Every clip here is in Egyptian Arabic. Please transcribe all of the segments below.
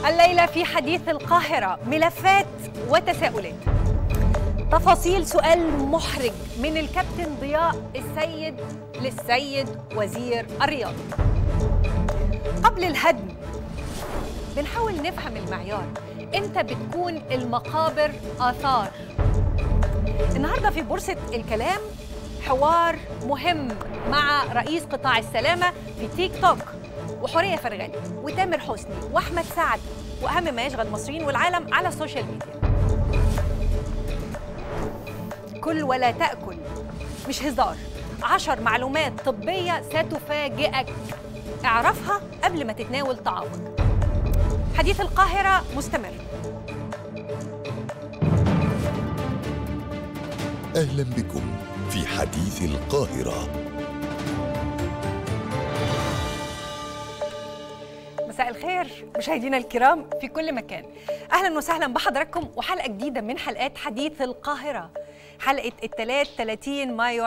الليلة في حديث القاهرة ملفات وتساؤلات تفاصيل سؤال محرج من الكابتن ضياء السيد للسيد وزير الرياضة قبل الهدم بنحاول نفهم المعيار امتى بتكون المقابر آثار النهارده في بورصة الكلام حوار مهم مع رئيس قطاع السلامة في تيك توك وحورية فرغلي وتامر حسني وأحمد سعد وأهم ما يشغل المصريين والعالم على السوشيال ميديا كل ولا تأكل مش هزار عشر معلومات طبية ستفاجئك اعرفها قبل ما تتناول طعامك حديث القاهرة مستمر أهلا بكم في حديث القاهرة مساء الخير مشاهدينا الكرام في كل مكان اهلا وسهلا بحضراتكم وحلقه جديده من حلقات حديث القاهره حلقه الثلاث 30 مايو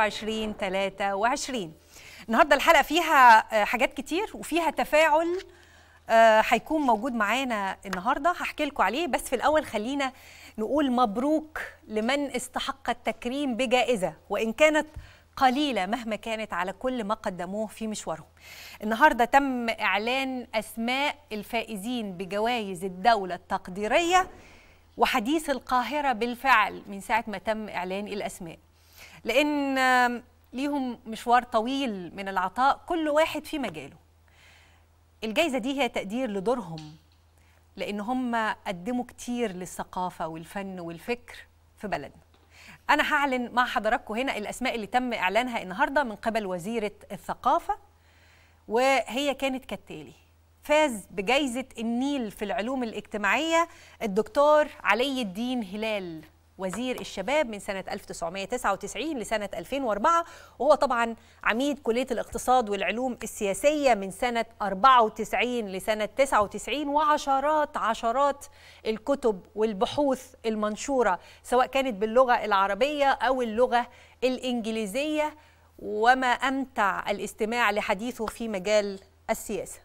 2023 النهارده الحلقه فيها آه، حاجات كتير وفيها تفاعل آه، هيكون موجود معانا النهارده هحكي لكم عليه بس في الاول خلينا نقول مبروك لمن استحق التكريم بجائزه وان كانت قليله مهما كانت على كل ما قدموه في مشوارهم. النهارده تم اعلان اسماء الفائزين بجوائز الدوله التقديريه وحديث القاهره بالفعل من ساعه ما تم اعلان الاسماء. لان آم، ليهم مشوار طويل من العطاء كل واحد في مجاله. الجائزه دي هي تقدير لدورهم لان هم قدموا كتير للثقافه والفن والفكر في بلدنا. انا هعلن مع حضراتكم هنا الاسماء اللي تم اعلانها النهارده من قبل وزيره الثقافه وهي كانت كالتالي فاز بجائزة النيل في العلوم الاجتماعية الدكتور علي الدين هلال وزير الشباب من سنة 1999 لسنة 2004 وهو طبعا عميد كلية الاقتصاد والعلوم السياسية من سنة 94 لسنة 99 وعشرات عشرات الكتب والبحوث المنشورة سواء كانت باللغة العربية أو اللغة الإنجليزية وما أمتع الاستماع لحديثه في مجال السياسة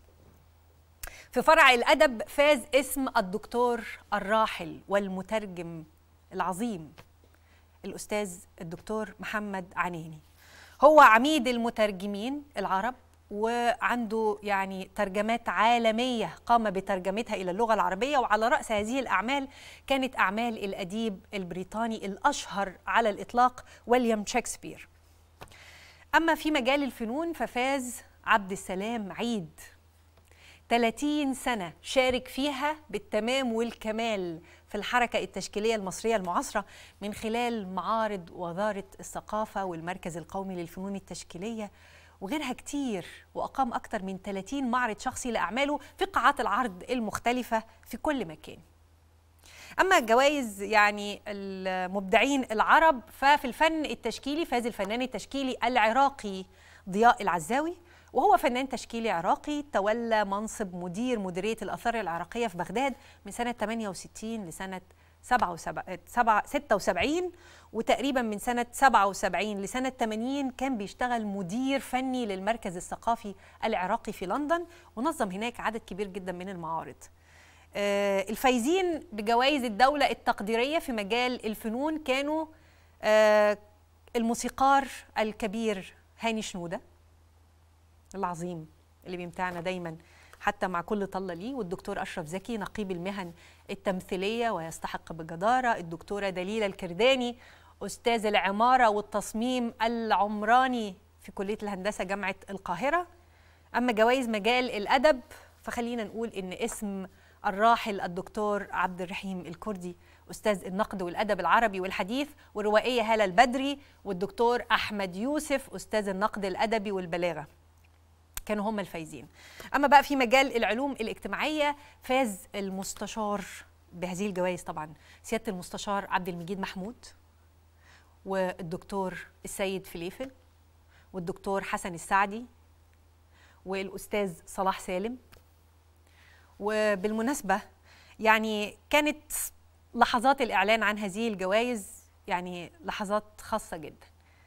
في فرع الأدب فاز اسم الدكتور الراحل والمترجم العظيم الأستاذ الدكتور محمد عنيني هو عميد المترجمين العرب وعنده يعني ترجمات عالمية قام بترجمتها إلى اللغة العربية وعلى رأس هذه الأعمال كانت أعمال الأديب البريطاني الأشهر على الإطلاق ويليام شكسبير أما في مجال الفنون ففاز عبد السلام عيد 30 سنة شارك فيها بالتمام والكمال في الحركة التشكيلية المصرية المعاصرة من خلال معارض وزارة الثقافة والمركز القومي للفنون التشكيلية وغيرها كتير وأقام أكثر من 30 معرض شخصي لأعماله في قاعات العرض المختلفة في كل مكان اما جوائز يعني المبدعين العرب ففي الفن التشكيلي فاز الفنان التشكيلي العراقي ضياء العزاوي وهو فنان تشكيلي عراقي تولى منصب مدير مديريه الاثار العراقيه في بغداد من سنه 68 لسنه 76 وتقريبا من سنه 77 لسنه 80 كان بيشتغل مدير فني للمركز الثقافي العراقي في لندن ونظم هناك عدد كبير جدا من المعارض آه، الفايزين بجوائز الدولة التقديرية في مجال الفنون كانوا آه، الموسيقار الكبير هاني شنودة العظيم اللي بيمتعنا دايما حتى مع كل طلة ليه والدكتور أشرف زكي نقيب المهن التمثيلية ويستحق بجدارة الدكتورة دليلة الكرداني أستاذ العمارة والتصميم العمراني في كلية الهندسة جامعة القاهرة أما جوائز مجال الأدب فخلينا نقول إن اسم الراحل الدكتور عبد الرحيم الكردي أستاذ النقد والأدب العربي والحديث والروائية هالة البدري والدكتور أحمد يوسف أستاذ النقد الأدبي والبلاغة كانوا هم الفايزين أما بقى في مجال العلوم الاجتماعية فاز المستشار بهذه الجوائز طبعا سيادة المستشار عبد المجيد محمود والدكتور السيد فليفل والدكتور حسن السعدي والأستاذ صلاح سالم وبالمناسبة يعني كانت لحظات الإعلان عن هذه الجوائز يعني لحظات خاصة جدا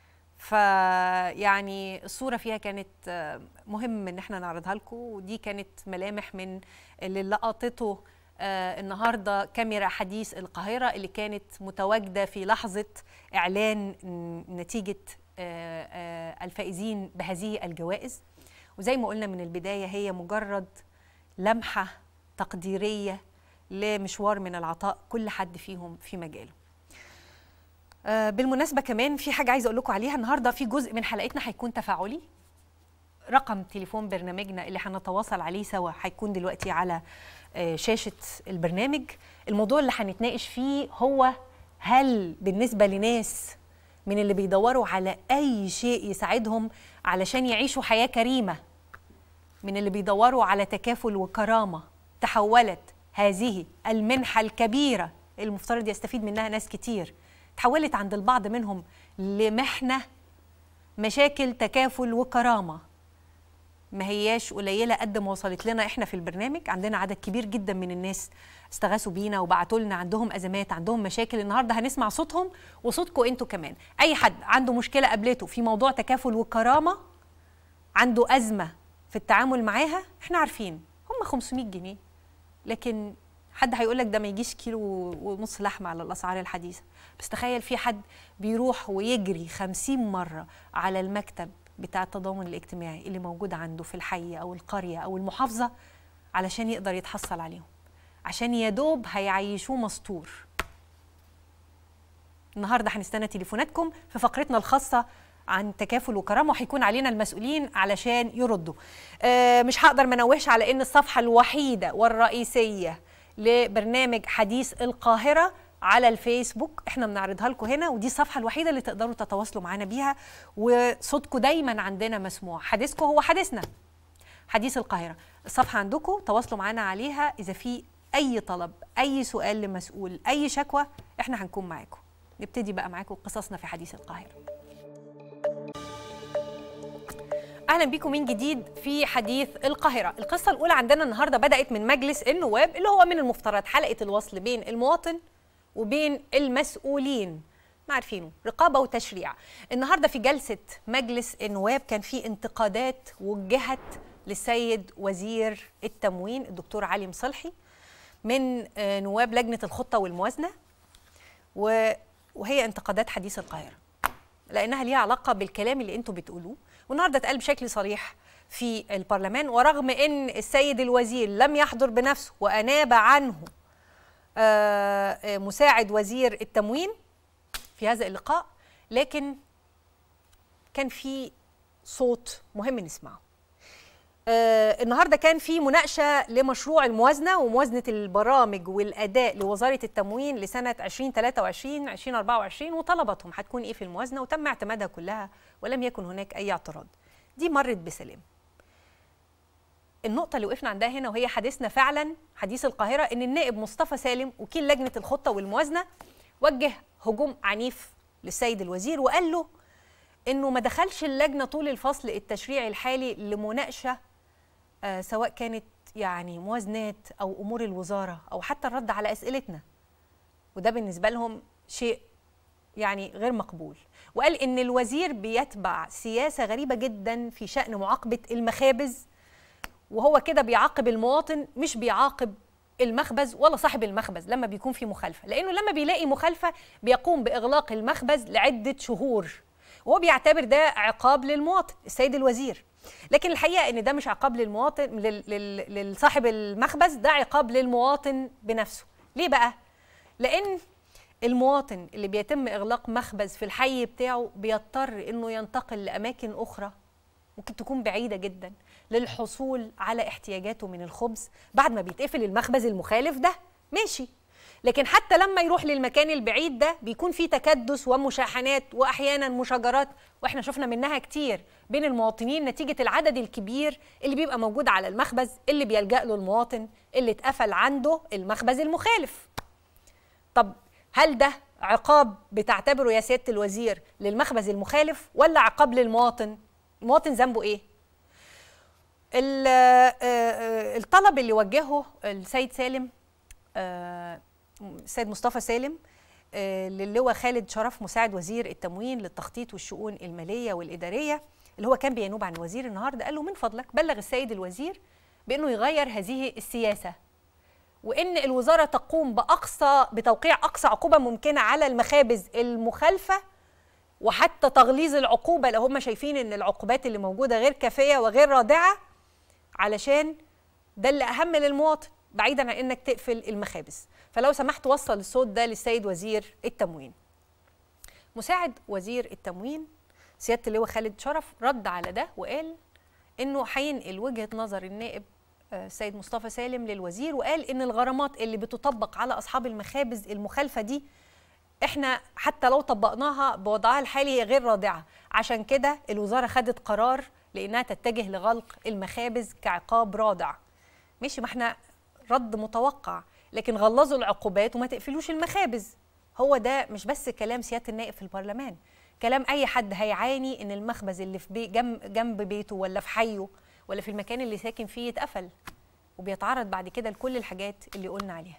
فيعني الصورة فيها كانت آه، مهم إن احنا نعرضها لكم ودي كانت ملامح من اللي لقطته آه النهارده كاميرا حديث القاهره اللي كانت متواجده في لحظه اعلان ن- نتيجه آه آه الفائزين بهذه الجوائز وزي ما قلنا من البدايه هي مجرد لمحه تقديريه لمشوار من العطاء كل حد فيهم في مجاله آه، بالمناسبه كمان في حاجه عايزه اقول لكم عليها النهارده في جزء من حلقتنا هيكون تفاعلي رقم تليفون برنامجنا اللي هنتواصل عليه سوا هيكون دلوقتي على آه، شاشه البرنامج الموضوع اللي هنتناقش فيه هو هل بالنسبه لناس من اللي بيدوروا على اي شيء يساعدهم علشان يعيشوا حياه كريمه من اللي بيدوروا على تكافل وكرامه تحولت هذه المنحه الكبيره المفترض يستفيد منها ناس كتير تحولت عند البعض منهم لمحنه مشاكل تكافل وكرامه ما هياش قليله قد ما وصلت لنا احنا في البرنامج عندنا عدد كبير جدا من الناس استغاثوا بينا وبعتوا لنا عندهم ازمات عندهم مشاكل النهارده هنسمع صوتهم وصوتكم انتوا كمان اي حد عنده مشكله قابلته في موضوع تكافل وكرامه عنده ازمه في التعامل معاها احنا عارفين هم 500 جنيه لكن حد هيقول لك ده ما يجيش كيلو ونص لحمه على الاسعار الحديثه بس تخيل في حد بيروح ويجري 50 مره على المكتب بتاع التضامن الاجتماعي اللي موجود عنده في الحي او القريه او المحافظه علشان يقدر يتحصل عليهم عشان يا دوب هيعيشوه مستور النهارده هنستنى تليفوناتكم في فقرتنا الخاصه عن تكافل وكرامه وهيكون علينا المسؤولين علشان يردوا آه مش هقدر ما انوهش على ان الصفحه الوحيده والرئيسيه لبرنامج حديث القاهره على الفيسبوك احنا بنعرضها لكم هنا ودي الصفحه الوحيده اللي تقدروا تتواصلوا معانا بيها وصوتكم دايما عندنا مسموع حديثكم هو حديثنا حديث القاهرة الصفحة عندكم تواصلوا معانا عليها إذا في أي طلب أي سؤال لمسؤول أي شكوى إحنا هنكون معاكم نبتدي بقى معاكم قصصنا في حديث القاهرة اهلا بيكم من جديد في حديث القاهره القصه الاولى عندنا النهارده بدات من مجلس النواب اللي هو من المفترض حلقه الوصل بين المواطن وبين المسؤولين ما عارفينه رقابه وتشريع النهارده في جلسه مجلس النواب كان في انتقادات وجهت للسيد وزير التموين الدكتور علي مصلحي من آه، نواب لجنه الخطه والموازنه و- وهي انتقادات حديث القاهره لانها ليها علاقه بالكلام اللي انتوا بتقولوه والنهارده اتقال بشكل صريح في البرلمان ورغم ان السيد الوزير لم يحضر بنفسه واناب عنه آه، آه، مساعد وزير التموين في هذا اللقاء لكن كان في صوت مهم نسمعه آه، النهارده كان في مناقشه لمشروع الموازنه وموازنه البرامج والاداء لوزاره التموين لسنه 2023 2024 وطلباتهم هتكون ايه في الموازنه وتم اعتمادها كلها ولم يكن هناك اي اعتراض. دي مرت بسلام. النقطة اللي وقفنا عندها هنا وهي حديثنا فعلا حديث القاهرة إن النائب مصطفى سالم وكيل لجنة الخطة والموازنة وجه هجوم عنيف للسيد الوزير وقال له إنه ما دخلش اللجنة طول الفصل التشريعي الحالي لمناقشة آه، سواء كانت يعني موازنات او امور الوزاره او حتى الرد على اسئلتنا وده بالنسبه لهم شيء يعني غير مقبول وقال ان الوزير بيتبع سياسه غريبه جدا في شان معاقبه المخابز وهو كده بيعاقب المواطن مش بيعاقب المخبز ولا صاحب المخبز لما بيكون في مخالفه لانه لما بيلاقي مخالفه بيقوم باغلاق المخبز لعده شهور وهو بيعتبر ده عقاب للمواطن السيد الوزير لكن الحقيقه ان ده مش عقاب للمواطن لل- لل- للصاحب المخبز ده عقاب للمواطن بنفسه ليه بقى لان المواطن اللي بيتم اغلاق مخبز في الحي بتاعه بيضطر انه ينتقل لاماكن اخرى ممكن تكون بعيده جدا للحصول على احتياجاته من الخبز بعد ما بيتقفل المخبز المخالف ده ماشي لكن حتى لما يروح للمكان البعيد ده بيكون في تكدس ومشاحنات واحيانا مشاجرات واحنا شفنا منها كتير بين المواطنين نتيجه العدد الكبير اللي بيبقى موجود على المخبز اللي بيلجأ له المواطن اللي اتقفل عنده المخبز المخالف طب هل ده عقاب بتعتبره يا سياده الوزير للمخبز المخالف ولا عقاب للمواطن المواطن ذنبه ايه ال- آه، آه، الطلب اللي وجهه السيد سالم آه، السيد مصطفى سالم آه، للواء خالد شرف مساعد وزير التموين للتخطيط والشؤون الماليه والاداريه اللي هو كان بينوب عن الوزير النهارده قال له من فضلك بلغ السيد الوزير بانه يغير هذه السياسه وان الوزاره تقوم باقصى بتوقيع اقصى عقوبه ممكنه على المخابز المخالفه وحتى تغليظ العقوبه لو هم شايفين ان العقوبات اللي موجوده غير كافيه وغير رادعه علشان ده اللي اهم للمواطن بعيدا عن انك تقفل المخابز فلو سمحت وصل الصوت ده للسيد وزير التموين مساعد وزير التموين سياده اللواء خالد شرف رد على ده وقال انه هينقل وجهه نظر النائب آه، السيد مصطفى سالم للوزير وقال ان الغرامات اللي بتطبق على اصحاب المخابز المخالفه دي احنا حتى لو طبقناها بوضعها الحالي هي غير رادعه عشان كده الوزاره خدت قرار لانها تتجه لغلق المخابز كعقاب رادع ماشي ما احنا رد متوقع لكن غلظوا العقوبات وما تقفلوش المخابز هو ده مش بس كلام سياده النائب في البرلمان كلام اي حد هيعاني ان المخبز اللي في بي جنب, جنب بيته ولا في حيه ولا في المكان اللي ساكن فيه يتقفل وبيتعرض بعد كده لكل الحاجات اللي قلنا عليها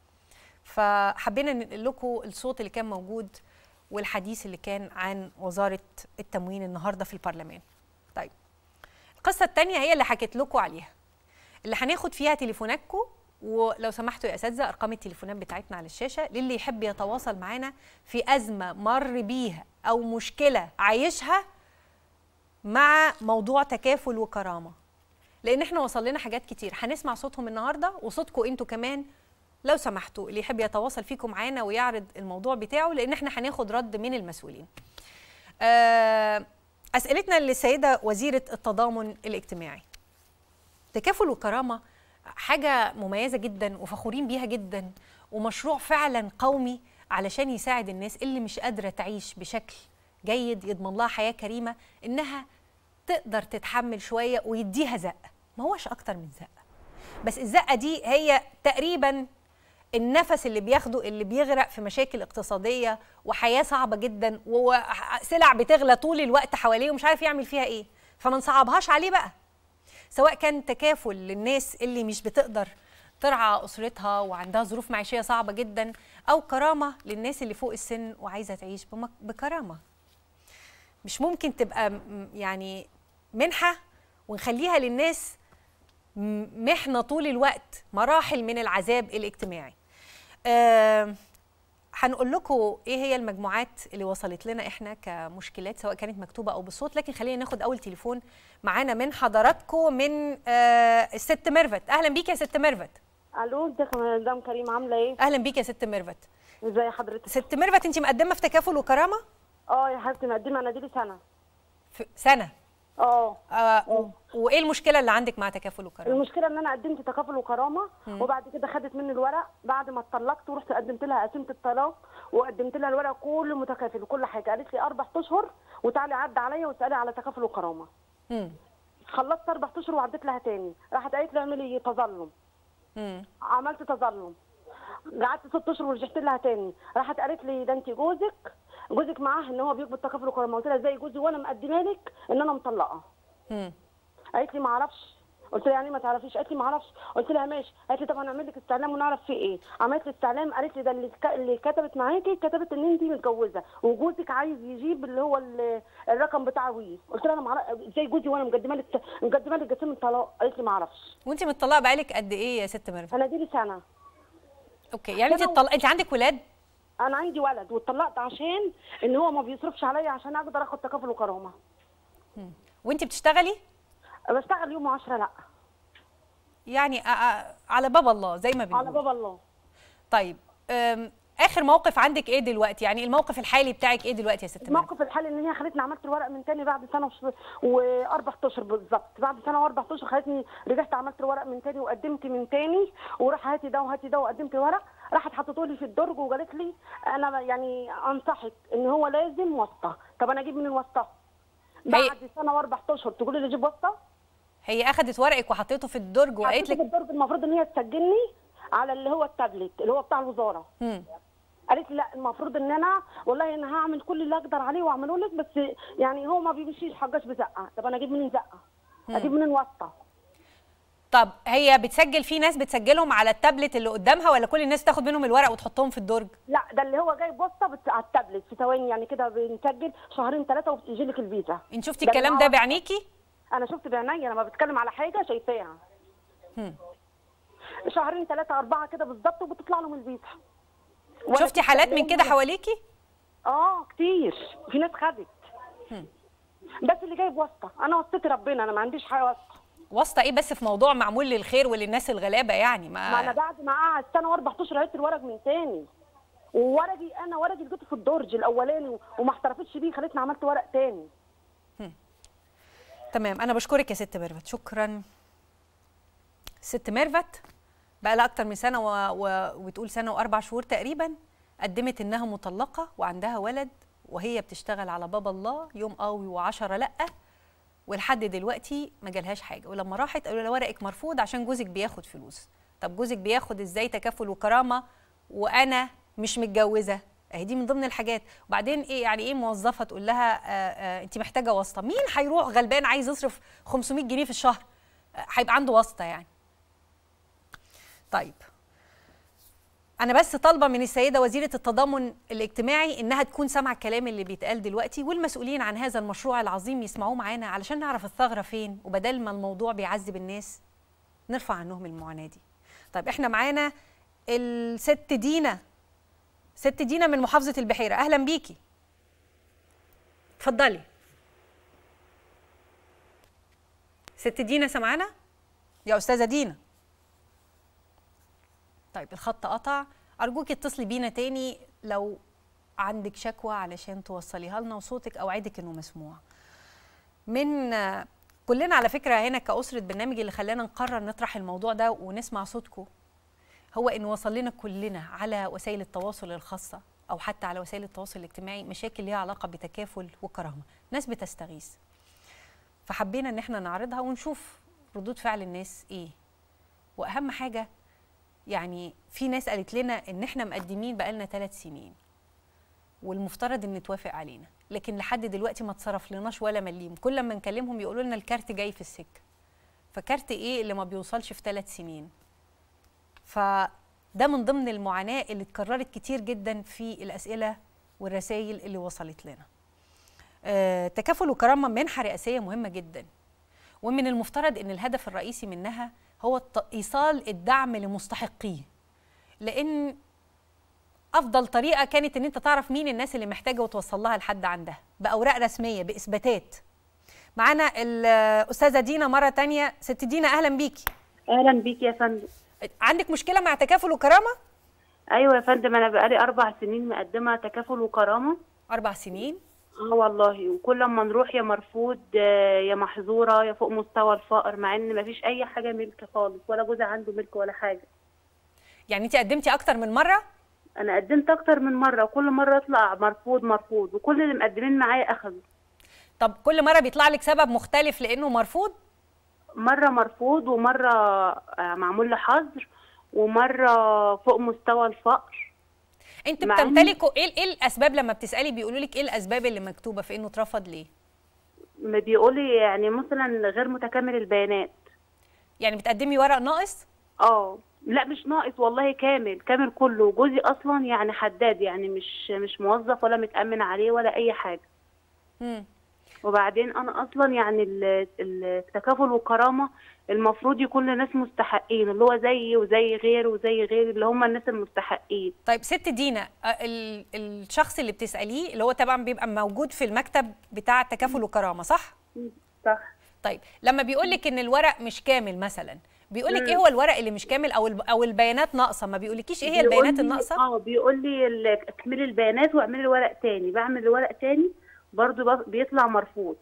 فحبينا ننقل لكم الصوت اللي كان موجود والحديث اللي كان عن وزاره التموين النهارده في البرلمان طيب القصه الثانيه هي اللي حكيت لكم عليها اللي هناخد فيها تليفوناتكم ولو سمحتوا يا اساتذه ارقام التليفونات بتاعتنا على الشاشه للي يحب يتواصل معانا في ازمه مر بيها او مشكله عايشها مع موضوع تكافل وكرامه لان احنا وصل لنا حاجات كتير هنسمع صوتهم النهارده وصوتكم انتوا كمان لو سمحتوا اللي يحب يتواصل فيكم معانا ويعرض الموضوع بتاعه لان احنا هناخد رد من المسؤولين آه، اسئلتنا للسيده وزيره التضامن الاجتماعي تكافل وكرامه حاجه مميزه جدا وفخورين بيها جدا ومشروع فعلا قومي علشان يساعد الناس اللي مش قادره تعيش بشكل جيد يضمن لها حياه كريمه انها تقدر تتحمل شويه ويديها زقه ما هوش اكتر من زقه بس الزقه دي هي تقريبا النفس اللي بياخده اللي بيغرق في مشاكل اقتصاديه وحياه صعبه جدا وسلع بتغلى طول الوقت حواليه ومش عارف يعمل فيها ايه فما نصعبهاش عليه بقى سواء كان تكافل للناس اللي مش بتقدر ترعى اسرتها وعندها ظروف معيشيه صعبه جدا او كرامه للناس اللي فوق السن وعايزه تعيش بمك- بكرامه مش ممكن تبقى م- يعني منحه ونخليها للناس م- محنه طول الوقت مراحل من العذاب الاجتماعي آه هنقول لكم ايه هي المجموعات اللي وصلت لنا احنا كمشكلات سواء كانت مكتوبه او بالصوت لكن خلينا ناخد اول تليفون معانا من حضراتكم من آه الست ميرفت اهلا بيك يا ست ميرفت الو ازيك يا مدام كريم عامله ايه اهلا بيك يا ست ميرفت ازي حضرتك ست ميرفت انت مقدمه في تكافل وكرامه اه يا حبيبتي مقدمه انا دي سنه في سنه اه آه و- وايه المشكله اللي عندك مع تكافل وكرامه المشكله ان انا قدمت تكافل وكرامه وبعد كده خدت مني الورق بعد ما اتطلقت ورحت قدمت لها قسيمه الطلاق وقدمت لها الورق كله متكافل وكل حاجه قالت لي اربع اشهر وتعالي عدى عليا واسالي على تكافل وكرامه مم. خلصت اربع اشهر وعديت لها تاني راحت قالت لي اعملي تظلم مم. عملت تظلم قعدت ست اشهر ورجعت لها تاني راحت قالت لي ده انت جوزك جوزك معاه ان هو بيقبض تكافل وكرامه قلت لها ازاي جوزي وانا مقدمه لك ان انا مطلقه مم. قالت لي ما اعرفش قلت لها يعني ما تعرفيش قالت لي ما اعرفش قلت لها ماشي قالت لي طب هنعمل لك استعلام ونعرف فيه ايه عملت لي استعلام قالت لي ده اللي ك- اللي كتبت معاكي كتبت ان انت متجوزه وجوزك عايز يجيب اللي هو ال- الرقم بتاع وي قلت لها انا ما اعرف ازاي جوزي وانا مقدمه لك مقدمه لك جسيم الطلاق قالت لي ما اعرفش وانت متطلقه بقالك قد ايه يا ست ميرفت انا دي لي سنه اوكي يعني انت أنا- اتطلق... انت عندك ولاد انا عندي ولد واتطلقت عشان ان هو ما بيصرفش عليا عشان اقدر اخد تكافل وكرامه وانت بتشتغلي بشتغل يوم 10 لا يعني آه، آه، على باب الله زي ما بنقول على باب الله طيب أم، اخر موقف عندك ايه دلوقتي يعني الموقف الحالي بتاعك ايه دلوقتي يا ست ميرفت الموقف الحالي ان هي خلتني عملت الورق من تاني بعد سنه وش- واربع اشهر بالظبط بعد سنه واربع اشهر خلتني رجعت عملت الورق من تاني وقدمت من تاني وراح هاتي ده وهاتي ده وقدمت الورق راحت حطته لي في الدرج وقالت لي انا يعني انصحك ان هو لازم واسطه طب انا اجيب من الواسطه هي- بعد سنه واربع اشهر تقولي لي اجيب واسطه هي اخدت ورقك وحطيته في الدرج وقالت حطيته في لك الدرج المفروض ان هي تسجلني على اللي هو التابلت اللي هو بتاع الوزاره مم. قالت لي لا المفروض ان انا والله انا هعمل كل اللي اقدر عليه واعمله لك بس يعني هو ما بيمشيش حاجاش بزقه طب انا اجيب منين زقه اجيب منين واسطه طب هي بتسجل في ناس بتسجلهم على التابلت اللي قدامها ولا كل الناس تاخد منهم الورق وتحطهم في الدرج لا ده اللي هو جايب واسطه بت- على التابلت في ثواني يعني كده بنسجل شهرين ثلاثه وبتيجي لك الفيزا انت شفتي ده الكلام اللي ده هو- بعينيكي انا شفت بعينيا لما بتكلم على حاجه شايفاها هم. شهرين ثلاثه اربعه كده بالظبط وبتطلع لهم الفيزا شفتي حالات من كده حواليكي اه كتير في ناس خدت بس اللي جايب واسطه انا واسطتي ربنا انا ما عنديش حاجه واسطه واسطه ايه بس في موضوع معمول للخير وللناس الغلابه يعني ما انا ما بعد ما قعد سنه واربع اشهر لقيت الورق من تاني وورقي انا ورقي لقيته في الدرج الاولاني و- وما احترفتش بيه خلتني عملت ورق تاني تمام انا بشكرك يا ست ميرفت شكرا ست ميرفت بقى لها اكتر من سنه و... و... وتقول سنه واربع شهور تقريبا قدمت انها مطلقه وعندها ولد وهي بتشتغل على باب الله يوم قوي وعشرة لا ولحد دلوقتي ما جالهاش حاجه ولما راحت قالوا لها ورقك مرفوض عشان جوزك بياخد فلوس طب جوزك بياخد ازاي تكافل وكرامه وانا مش متجوزه اهي دي من ضمن الحاجات وبعدين ايه يعني ايه موظفه تقول لها آه آه انت محتاجه واسطه مين هيروح غلبان عايز يصرف 500 جنيه في الشهر آه، هيبقى عنده واسطه يعني طيب انا بس طالبه من السيده وزيره التضامن الاجتماعي انها تكون سامعه الكلام اللي بيتقال دلوقتي والمسؤولين عن هذا المشروع العظيم يسمعوه معانا علشان نعرف الثغره فين وبدل ما الموضوع بيعذب الناس نرفع عنهم المعاناه دي طيب احنا معانا الست دينا ست دينا من محافظه البحيره اهلا بيكي اتفضلي ست دينا سامعانا يا استاذه دينا طيب الخط قطع ارجوك اتصلي بينا تاني لو عندك شكوى علشان توصليها لنا وصوتك اوعدك انه مسموع من آه، كلنا على فكره هنا كاسره برنامج اللي خلانا نقرر نطرح الموضوع ده ونسمع صوتكم هو ان وصل لنا كلنا على وسائل التواصل الخاصه او حتى على وسائل التواصل الاجتماعي مشاكل ليها علاقه بتكافل وكرامه ناس بتستغيث فحبينا ان احنا نعرضها ونشوف ردود فعل الناس ايه واهم حاجه يعني في ناس قالت لنا ان احنا مقدمين بقالنا ثلاث سنين والمفترض ان توافق علينا لكن لحد دلوقتي ما اتصرف لناش ولا مليم كل ما نكلمهم يقولوا لنا الكارت جاي في السكه فكارت ايه اللي ما بيوصلش في ثلاث سنين فده من ضمن المعاناه اللي اتكررت كتير جدا في الاسئله والرسائل اللي وصلت لنا آه، تكافل وكرامه منحه رئاسيه مهمه جدا ومن المفترض ان الهدف الرئيسي منها هو الت- ايصال الدعم لمستحقيه لان افضل طريقه كانت ان انت تعرف مين الناس اللي محتاجه وتوصل لها لحد عندها باوراق رسميه باثباتات معانا الاستاذه دينا مره تانية ست دينا اهلا بيكي اهلا بيك يا فندم عندك مشكله مع تكافل وكرامه ايوه يا فندم انا بقالي اربع سنين مقدمه تكافل وكرامه اربع سنين اه والله وكل ما نروح يا مرفوض آه، يا محظوره يا فوق مستوى الفقر مع ان مفيش اي حاجه ملك خالص ولا جوزي عنده ملك ولا حاجه يعني انت قدمتي اكتر من مره انا قدمت اكتر من مره وكل مره اطلع مرفوض مرفوض وكل اللي مقدمين معايا اخذوا طب كل مره بيطلع لك سبب مختلف لانه مرفوض مره مرفوض ومره آه، معمول له حظر ومره فوق مستوى الفقر انت مع إن- بتمتلكوا ايه ايه الاسباب لما بتسالي بيقولوا لك ايه الاسباب اللي مكتوبه في انه اترفض ليه ما بيقولي يعني مثلا غير متكامل البيانات يعني بتقدمي ورق ناقص اه لا مش ناقص والله كامل كامل كله جوزي اصلا يعني حداد يعني مش مش موظف ولا متامن عليه ولا اي حاجه مم. وبعدين انا اصلا يعني ال- التكافل والكرامه المفروض يكون لناس مستحقين اللي هو زيي وزي غيره وزي غيري اللي هم الناس المستحقين طيب ست دينا آه، ال- الشخص اللي بتساليه اللي هو طبعا بيبقى موجود في المكتب بتاع تكافل وكرامه صح صح طيب لما بيقول لك ان الورق مش كامل مثلا بيقول لك ايه هو الورق اللي مش كامل او الب- او البيانات ناقصه ما بيقولكيش ايه هي بيقول البيانات لي- الناقصه اه بيقول لي ال- اكملي البيانات واعملي ورق تاني بعمل ورق تاني برضو بف- بيطلع مرفوض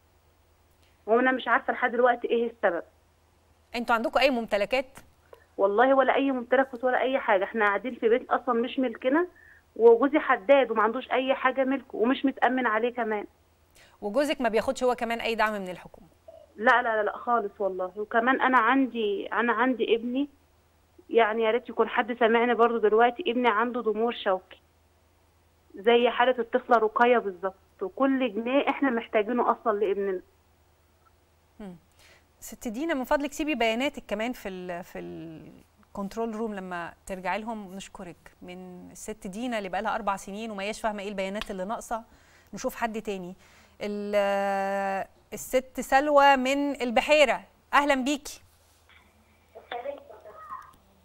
وانا مش عارفه لحد دلوقتي ايه السبب انتوا عندكم اي ممتلكات والله ولا اي ممتلكات ولا اي حاجه احنا قاعدين في بيت اصلا مش ملكنا وجوزي حداد وما عندوش اي حاجه ملكه ومش متامن عليه كمان وجوزك ما بياخدش هو كمان اي دعم من الحكومه لا لا لا, لا خالص والله وكمان انا عندي انا عندي ابني يعني يا ريت يكون حد سامعني برضو دلوقتي ابني عنده ضمور شوكي زي حاله الطفله رقيه بالظبط وكل جنيه احنا محتاجينه اصلا لابننا ست دينا من فضلك سيبي بياناتك كمان في ال في الكنترول روم لما ترجعي لهم نشكرك من الست دينا اللي بقى لها اربع سنين وما هياش فاهمه ايه البيانات اللي ناقصه نشوف حد تاني ال- الست سلوى من البحيره اهلا بيكي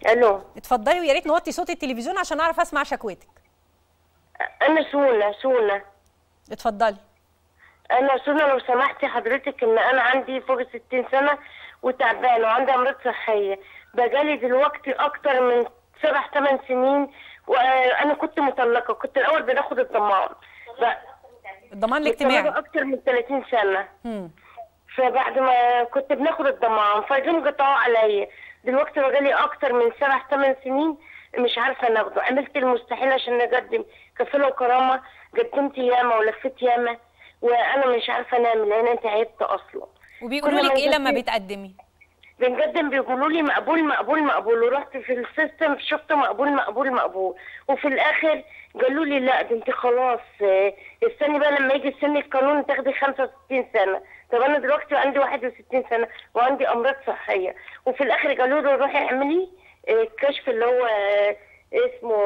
الو اتفضلي ويا ريت نوطي صوت التلفزيون عشان اعرف اسمع شكوتك انا سونا سونا اتفضلي انا سونا لو سمحتي حضرتك ان انا عندي فوق 60 سنه وتعبانه وعندي امراض صحيه بقالي دلوقتي اكتر من سبع ثمان سنين وانا كنت مطلقه كنت الاول بناخد الضمان ب- الضمان متطلقة الاجتماعي اكتر من 30 سنه مم. فبعد ما كنت بناخد الضمان فجم قطعوا عليا دلوقتي بقالي اكتر من سبع ثمان سنين مش عارفه ناخده عملت المستحيل عشان نقدم كفاله وكرامه قدمت ياما ولفيت ياما وانا مش عارفه انام لان انا تعبت اصلا وبيقولوا كل لك ما ايه لما يجي- بتقدمي بنقدم بيقولوا لي مقبول مقبول مقبول ورحت في السيستم شفت مقبول مقبول مقبول وفي الاخر قالوا لي لا ده انت خلاص آه، استني بقى لما يجي السن القانوني تاخدي 65 سنه طب انا دلوقتي عندي 61 سنه وعندي امراض صحيه وفي الاخر قالوا لي روحي اعملي آه، الكشف اللي هو آه، اسمه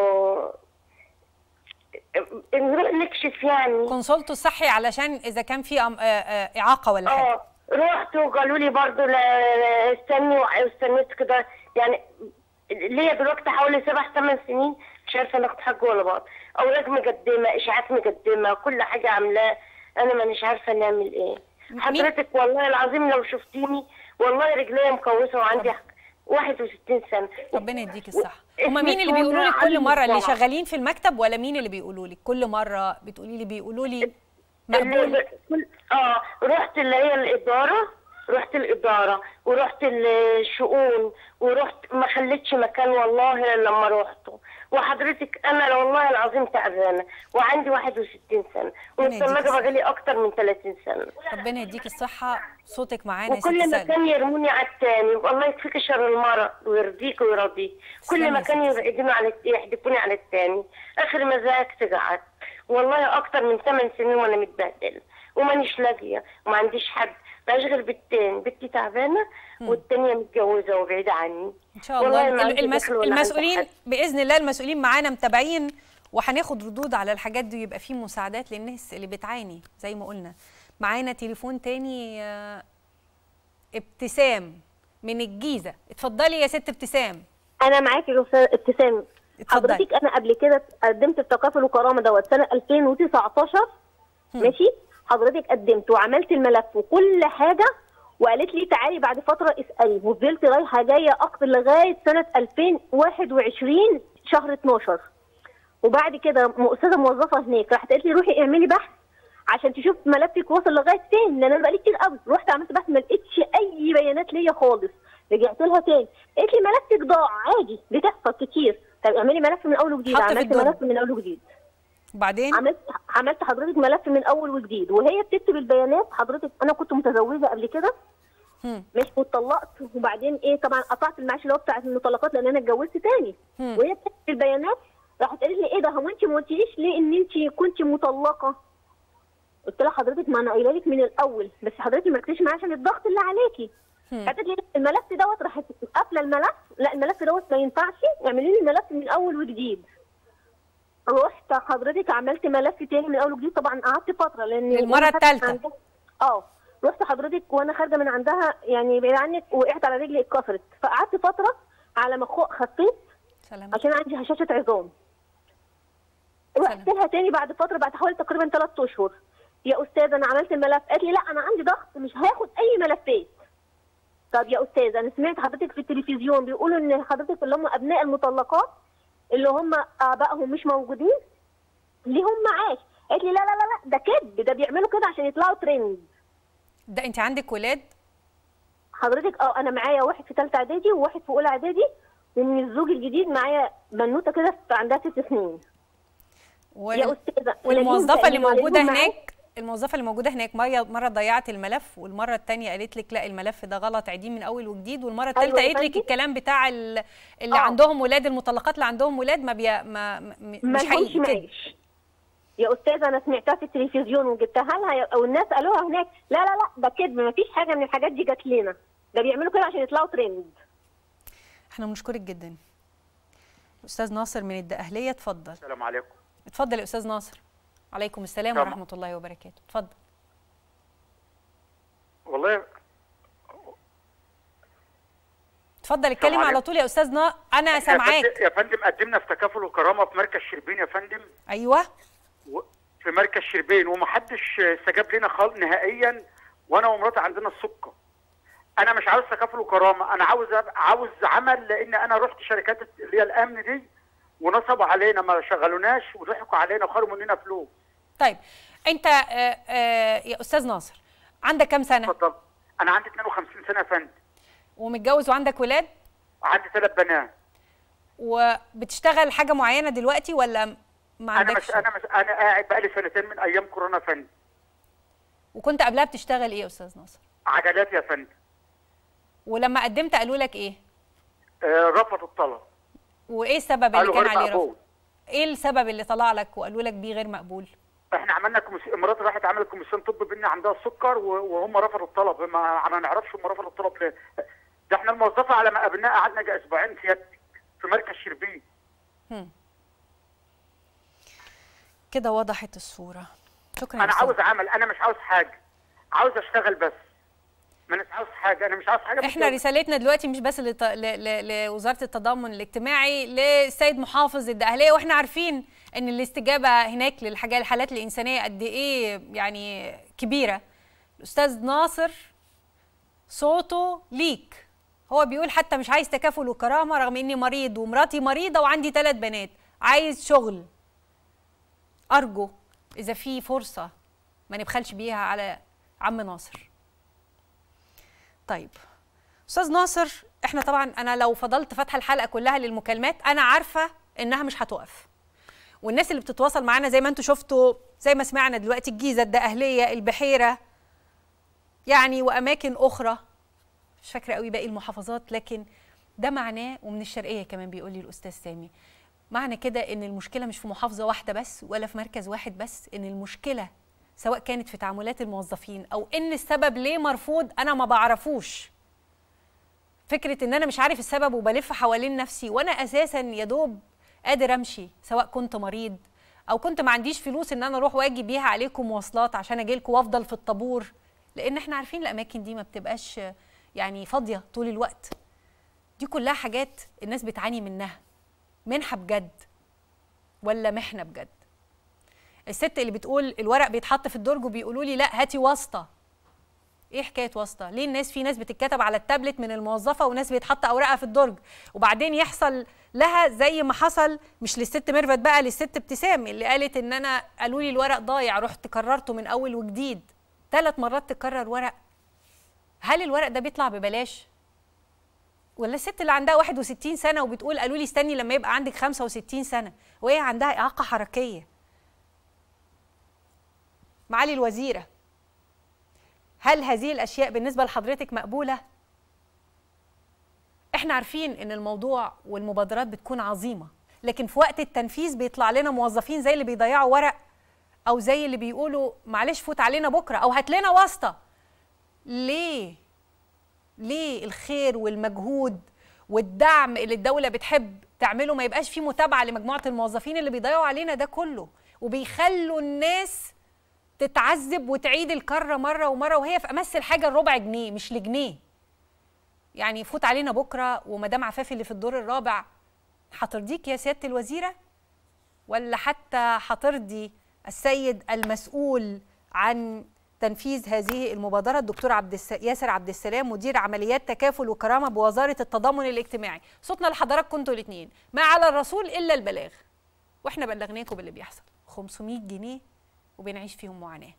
آه، نروح نكشف يعني كونسولته الصحي علشان اذا كان في أم- آه، آه، اعاقه ولا حاجه اه رحت وقالوا لي برضه لا لا استني واستنيت كده يعني ليا دلوقتي حوالي سبع ثمان سنين مش عارفه ناخد حاجه ولا بعض اوراق مقدمه اشاعات مقدمه كل حاجه عاملاه انا مانيش عارفه نعمل ايه حضرتك والله العظيم لو شفتيني والله رجليا مكوسه وعندي 61 سنه ربنا يديك الصحه اسمي هما مين اللي بيقولوا لك سونا كل علي مره اللي مصطفى. شغالين في المكتب ولا مين اللي بيقولوا لك كل مره بتقولي لي بيقولوا لي اللي مقبول ب- كل- اه رحت اللي هي الاداره رحت الاداره ورحت الشؤون ورحت ما خليتش مكان والله إلا لما رحته وحضرتك انا والله العظيم تعبانه وعندي 61 سنه ربنا يديك ومستمره الصحة. بقالي اكتر من 30 سنه ربنا يديك الصحه صوتك معانا يا ست وكل سلمى مكان يرموني على التاني والله يكفيك شر المرض ويرضيك ويرضيك تسلمي يا كل مكان ست يبعدوني على يحدفوني على التاني اخر ما زهقت قعدت والله اكتر من ثمان سنين وانا متبهدله ومانيش لاقيه وما عنديش حد بشغل بالتاني بنتي تعبانه والتانيه متجوزه وبعيده عني ان شاء والله الله ما عندي المس... دخل ولا عندي المسؤولين حد. باذن الله المسؤولين معانا متابعين وهناخد ردود على الحاجات دي ويبقى في مساعدات للناس اللي بتعاني زي ما قلنا معانا تليفون تاني آه، ابتسام من الجيزه اتفضلي يا ست ابتسام انا معاكي يا استاذ ابتسام اتفضلي. حضرتك انا قبل كده قدمت في تكافل وكرامه دوت سنه 2019 ماشي حضرتك قدمت وعملت الملف وكل حاجه وقالت لي تعالي بعد فتره اسالي وفضلت رايحه جايه اكتر لغايه سنه 2021 شهر 12 وبعد كده م- استاذه موظفه هناك راحت قالت لي روحي اعملي بحث عشان تشوف ملفك وصل لغايه فين لان انا بقالي كتير قوي رحت عملت بحث ما لقيتش اي بيانات ليا خالص رجعت لها تاني قالت لي ملفك ضاع عادي بتحصل كتير طب اعملي ملف من اول وجديد حط في عملت الدنيا. ملف من اول وجديد وبعدين عملت عملت حضرتك ملف من اول وجديد وهي بتكتب البيانات حضرتك انا كنت متزوجه قبل كده هم. مش واتطلقت وبعدين ايه طبعا قطعت المعاش اللي هو بتاع المطلقات لان انا اتجوزت تاني هم. وهي بتكتب البيانات راحت قالت لي ايه ده هو انت ما قلتليش ليه ان انت كنت مطلقه قلت لها حضرتك ما انا قايله لك من الاول بس حضرتك ما ركزتيش معايا عشان الضغط اللي عليكي هم. قالت لي الملف دوت راحت قافله الملف لا الملف دوت ما ينفعش اعملي لي ملف من اول وجديد رحت حضرتك عملت ملف تاني من اول وجديد طبعا قعدت فتره لان للمرة وأنا خارجة من التالتة. عندها- اه رحت حضرتك وانا خارجه من عندها يعني بعيد عنك وقعت على رجلي اتكسرت فقعدت فتره على ما خو- خفيت سلام عشان عندي هشاشه عظام رحت سلام. لها تاني بعد فتره بعد حوالي تقريبا ثلاث اشهر يا استاذه انا عملت الملف قالت لي لا انا عندي ضغط مش هاخد اي ملفات طب يا استاذ انا سمعت حضرتك في التلفزيون بيقولوا ان حضرتك اللي هم ابناء المطلقات اللي هم ابائهم مش موجودين ليهم معاش قالت لي لا لا لا لا ده كذب ده بيعملوا كده عشان يطلعوا ترند ده انت عندك ولاد حضرتك اه انا معايا واحد في ثالثه اعدادي وواحد في اولى اعدادي ومن الزوج الجديد معايا بنوته كده في- عندها ست سنين وال... يا استاذه والموظفه اللي ليهم موجوده معاش. هناك الموظفه اللي موجوده هناك مره مره ضيعت الملف والمره الثانيه قالت لك لا الملف ده غلط عيديه من اول وجديد والمره الثالثه أيوة يا قالت لك فندم. الكلام بتاع ال- اللي آه. عندهم ولاد المطلقات اللي عندهم ولاد ما, بي... ما... ما مش ما لهمش حقيقي كده معاش يا استاذه انا سمعتها في التلفزيون وجبتها لها والناس قالوها هناك لا لا لا ده كذب ما فيش حاجه من الحاجات دي جات لنا ده بيعملوا كده عشان يطلعوا ترند احنا بنشكرك جدا استاذ ناصر من الدقهليه اتفضل السلام عليكم اتفضل يا استاذ ناصر عليكم السلام طبعا. ورحمه الله وبركاته اتفضل والله اتفضل اتكلم عليكم. على طول يا استاذ نا انا يا سامعاك فندم- يا فندم قدمنا في تكافل وكرامه في مركز شربين يا فندم ايوه و- في مركز شربين ومحدش استجاب لنا خالص نهائيا وانا ومراتي عندنا السكر انا مش عاوز تكافل وكرامه انا عاوز أب- عاوز عمل لان انا رحت شركات اللي هي الامن دي ونصبوا علينا ما شغلوناش وضحكوا علينا وخرجوا مننا فلوس طيب انت آه آه يا استاذ ناصر عندك كام سنه اتفضل انا عندي 52 سنه يا فندم ومتجوز وعندك ولاد عندي ثلاث بنات وبتشتغل حاجه معينه دلوقتي ولا ما انا عندكش مش انا مش انا قاعد بقالي سنتين من ايام كورونا يا فندم وكنت قبلها بتشتغل ايه يا استاذ ناصر عجلات يا فندم ولما قدمت قالوا لك ايه آه رفضوا الطلب وايه السبب اللي قالوا كان غير عليه مقبول رفض ايه السبب اللي طلع لك وقالوا لك بيه غير مقبول احنا عملنا كوميسيون مراتي راحت عملت كوميسيون طب بان عندها السكر و- وهم رفضوا الطلب ما ما نعرفش هم رفضوا الطلب ليه ده احنا الموظفه على ما قابلناها قعدنا جا اسبوعين سيادتك في مركز شربين كده وضحت الصوره شكرا يا انا أستاذ. عاوز عمل انا مش عاوز حاجه عاوز اشتغل بس ما انا مش عاوز حاجه انا مش عاوز حاجه احنا بس- رسالتنا دلوقتي مش بس لط... ل... ل... لوزاره التضامن الاجتماعي للسيد محافظ الدقهليه واحنا عارفين ان الاستجابه هناك للحاجات الحالات الانسانيه قد ايه يعني كبيره الاستاذ ناصر صوته ليك هو بيقول حتى مش عايز تكافل وكرامه رغم اني مريض ومراتي مريضه وعندي ثلاث بنات عايز شغل ارجو اذا في فرصه ما نبخلش بيها على عم ناصر طيب استاذ ناصر احنا طبعا انا لو فضلت فاتحه الحلقه كلها للمكالمات انا عارفه انها مش هتقف والناس اللي بتتواصل معانا زي ما انتم شفتوا زي ما سمعنا دلوقتي الجيزه الدقهليه البحيره يعني واماكن اخرى مش فاكره قوي باقي المحافظات لكن ده معناه ومن الشرقيه كمان بيقول لي الاستاذ سامي معنى كده ان المشكله مش في محافظه واحده بس ولا في مركز واحد بس ان المشكله سواء كانت في تعاملات الموظفين او ان السبب ليه مرفوض انا ما بعرفوش فكره ان انا مش عارف السبب وبلف حوالين نفسي وانا اساسا يا دوب قادر امشي سواء كنت مريض او كنت ما عنديش فلوس ان انا اروح واجي بيها عليكم مواصلات عشان اجي لكم وافضل في الطابور لان احنا عارفين الاماكن دي ما بتبقاش يعني فاضيه طول الوقت دي كلها حاجات الناس بتعاني منها منحه بجد ولا محنه بجد الست اللي بتقول الورق بيتحط في الدرج وبيقولوا لي لا هاتي واسطه ايه حكايه واسطه ليه الناس في ناس بتتكتب على التابلت من الموظفه وناس بيتحط اوراقها في الدرج وبعدين يحصل لها زي ما حصل مش للست ميرفت بقى للست ابتسام اللي قالت ان انا قالوا لي الورق ضايع رحت كررته من اول وجديد ثلاث مرات تكرر ورق هل الورق ده بيطلع ببلاش ولا الست اللي عندها 61 سنه وبتقول قالوا لي استني لما يبقى عندك 65 سنه وهي عندها اعاقه حركيه معالي الوزيره هل هذه الاشياء بالنسبه لحضرتك مقبوله احنا عارفين ان الموضوع والمبادرات بتكون عظيمه لكن في وقت التنفيذ بيطلع لنا موظفين زي اللي بيضيعوا ورق او زي اللي بيقولوا معلش فوت علينا بكره او هات لنا واسطه ليه ليه الخير والمجهود والدعم اللي الدوله بتحب تعمله ما يبقاش فيه متابعه لمجموعه الموظفين اللي بيضيعوا علينا ده كله وبيخلوا الناس تتعذب وتعيد الكره مره ومره وهي في امس الحاجه الربع جنيه مش لجنيه يعني فوت علينا بكره ومدام عفافي اللي في الدور الرابع هترضيك يا سياده الوزيره ولا حتى هترضي السيد المسؤول عن تنفيذ هذه المبادرة الدكتور عبد الس... ياسر عبد السلام مدير عمليات تكافل وكرامة بوزارة التضامن الاجتماعي صوتنا لحضراتكم انتوا الاثنين ما على الرسول إلا البلاغ واحنا بلغناكم باللي بيحصل 500 جنيه وبنعيش فيهم معاناة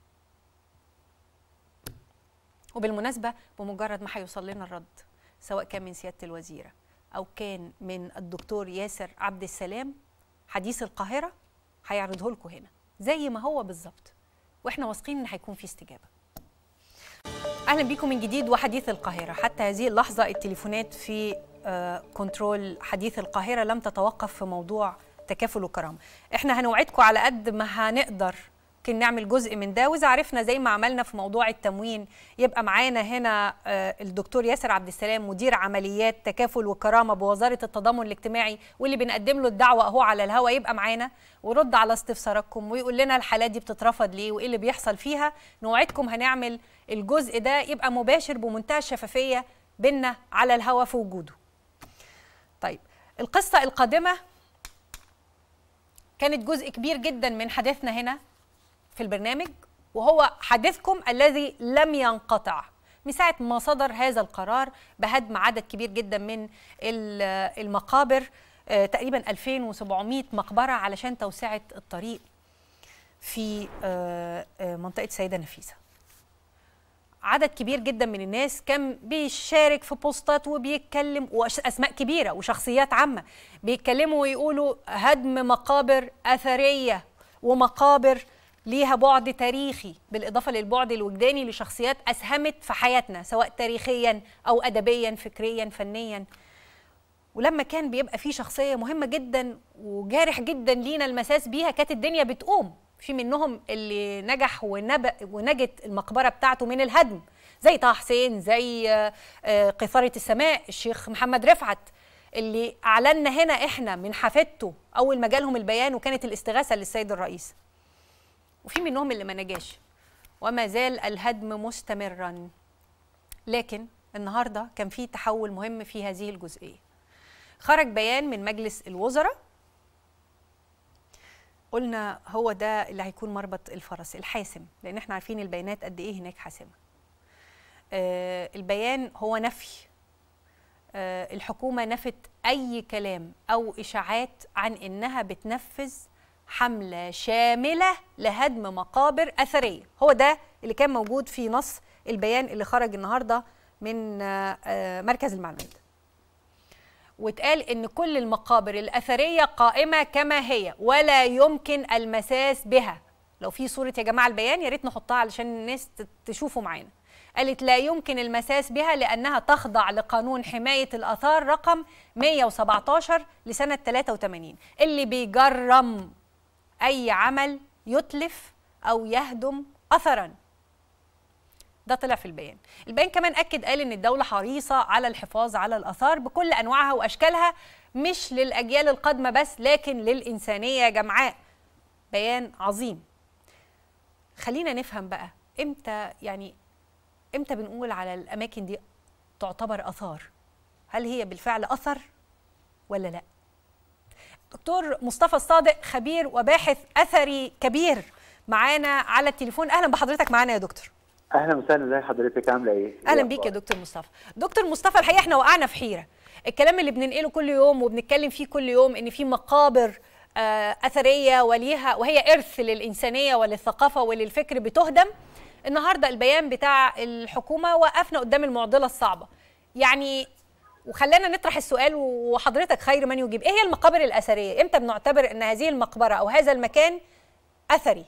وبالمناسبة بمجرد ما هيوصل لنا الرد سواء كان من سيادة الوزيرة أو كان من الدكتور ياسر عبد السلام حديث القاهرة هيعرضه لكم هنا زي ما هو بالظبط واحنا واثقين ان هيكون في استجابه اهلا بيكم من جديد وحديث القاهره حتى هذه اللحظه التليفونات في آه، كنترول حديث القاهره لم تتوقف في موضوع تكافل وكرامه احنا هنوعدكم على قد ما هنقدر ممكن نعمل جزء من ده واذا عرفنا زي ما عملنا في موضوع التموين يبقى معانا هنا آه، الدكتور ياسر عبد السلام مدير عمليات تكافل وكرامه بوزاره التضامن الاجتماعي واللي بنقدم له الدعوه اهو على الهوا يبقى معانا ورد على استفساراتكم ويقول لنا الحالات دي بتترفض ليه وايه اللي بيحصل فيها نوعدكم هنعمل الجزء ده يبقى مباشر بمنتهى الشفافيه بينا على الهوا في وجوده طيب القصة القادمة كانت جزء كبير جدا من حديثنا هنا في البرنامج وهو حديثكم الذي لم ينقطع من ساعة ما صدر هذا القرار بهدم عدد كبير جدا من ال- المقابر آه، تقريبا 2700 مقبرة علشان توسعة الطريق في آه، آه، منطقة سيدة نفيسة عدد كبير جدا من الناس كان بيشارك في بوستات وبيتكلم واسماء كبيره وشخصيات عامه بيتكلموا ويقولوا هدم مقابر اثريه ومقابر ليها بعد تاريخي بالاضافه للبعد الوجداني لشخصيات اسهمت في حياتنا سواء تاريخيا او ادبيا فكريا فنيا ولما كان بيبقى في شخصيه مهمه جدا وجارح جدا لينا المساس بيها كانت الدنيا بتقوم في منهم اللي نجح ونب... ونجت المقبره بتاعته من الهدم زي طه حسين زي آه، آه، قيثاره السماء الشيخ محمد رفعت اللي اعلنا هنا احنا من حفيدته اول ما جالهم البيان وكانت الاستغاثه للسيد الرئيس وفي منهم اللي ما نجاش وما زال الهدم مستمرا لكن النهارده كان في تحول مهم في هذه الجزئيه خرج بيان من مجلس الوزراء قلنا هو ده اللي هيكون مربط الفرس الحاسم لان احنا عارفين البيانات قد ايه هناك حاسمه آه البيان هو نفي آه الحكومه نفت اي كلام او اشاعات عن انها بتنفذ حمله شامله لهدم مقابر اثريه هو ده اللي كان موجود في نص البيان اللي خرج النهارده من آه آه مركز المعلومات واتقال ان كل المقابر الاثريه قائمه كما هي ولا يمكن المساس بها لو في صوره يا جماعه البيان يا ريت نحطها علشان الناس ت- تشوفوا معانا قالت لا يمكن المساس بها لانها تخضع لقانون حمايه الاثار رقم 117 لسنه 83 اللي بيجرم اي عمل يتلف او يهدم اثرا ده طلع في البيان البيان كمان اكد قال ان الدوله حريصه على الحفاظ على الاثار بكل انواعها واشكالها مش للاجيال القادمه بس لكن للانسانيه جمعاء بيان عظيم خلينا نفهم بقى امتى يعني امتى بنقول على الاماكن دي تعتبر اثار هل هي بالفعل اثر ولا لا دكتور مصطفى الصادق خبير وباحث اثري كبير معانا على التليفون اهلا بحضرتك معانا يا دكتور اهلا وسهلا ازي حضرتك عامله ايه؟ اهلا إيه بيك يا أخبارك؟ دكتور مصطفى دكتور مصطفى الحقيقه احنا وقعنا في حيره الكلام اللي بننقله كل يوم وبنتكلم فيه كل يوم ان في مقابر آه، اثريه وليها وهي ارث للانسانيه وللثقافه وللفكر بتهدم النهارده البيان بتاع الحكومه وقفنا قدام المعضله الصعبه يعني وخلانا نطرح السؤال وحضرتك خير من يجيب ايه هي المقابر الاثريه امتى بنعتبر ان هذه المقبره او هذا المكان اثري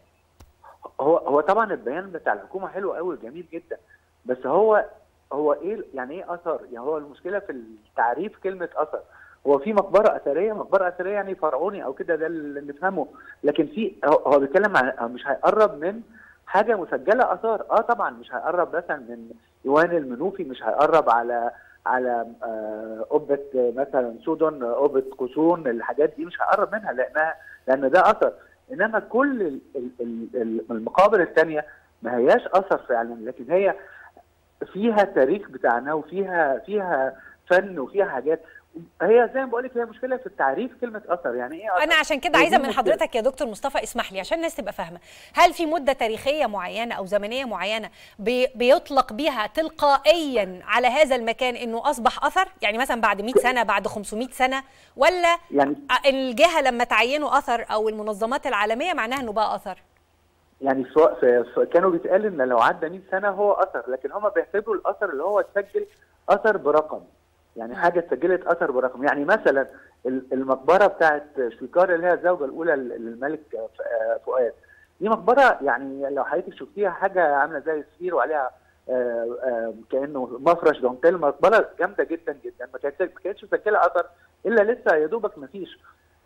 هو هو طبعا البيان بتاع الحكومه حلو قوي جميل جدا بس هو هو ايه يعني ايه اثر؟ يعني هو المشكله في التعريف كلمه اثر هو في مقبره اثريه مقبره اثريه يعني فرعوني او كده ده اللي نفهمه لكن في هو هو بيتكلم عن مش هيقرب من حاجه مسجله اثار اه طبعا مش هيقرب مثلا من ايوان المنوفي مش هيقرب على على آه، قبه آه، مثلا سودون آه، قبه قسون الحاجات دي مش هيقرب منها لانها لان ده اثر انما كل ال- ال- ال- ال- المقابر الثانيه ما هياش اثر فعلا لكن هي فيها تاريخ بتاعنا وفيها فيها فن وفيها حاجات هي زي ما بقول لك هي مشكله في التعريف كلمه اثر يعني ايه اثر؟ انا عشان كده هي عايزه دي من المشكلة. حضرتك يا دكتور مصطفى اسمح لي عشان الناس تبقى فاهمه هل في مده تاريخيه معينه او زمنيه معينه بي بيطلق بيها تلقائيا على هذا المكان انه اصبح اثر يعني مثلا بعد 100 سنه بعد 500 سنه ولا يعني الجهه لما تعينوا اثر او المنظمات العالميه معناها انه بقى اثر يعني سواء في في- كانوا بيتقال ان لو عدى 100 سنه هو اثر لكن هم بيعتبروا الاثر اللي هو اتسجل اثر برقم يعني حاجه اتسجلت اثر برقم يعني مثلا ال- المقبره بتاعت شويكار اللي هي الزوجه الاولى للملك ف- آه فؤاد دي مقبره يعني لو حضرتك شفتيها حاجه عامله زي السفير وعليها آه، آه، كانه مفرش دونتيل مقبره جامده جدا جدا ما كانتش ما كانتش مسجله اثر الا لسه يا دوبك ما فيش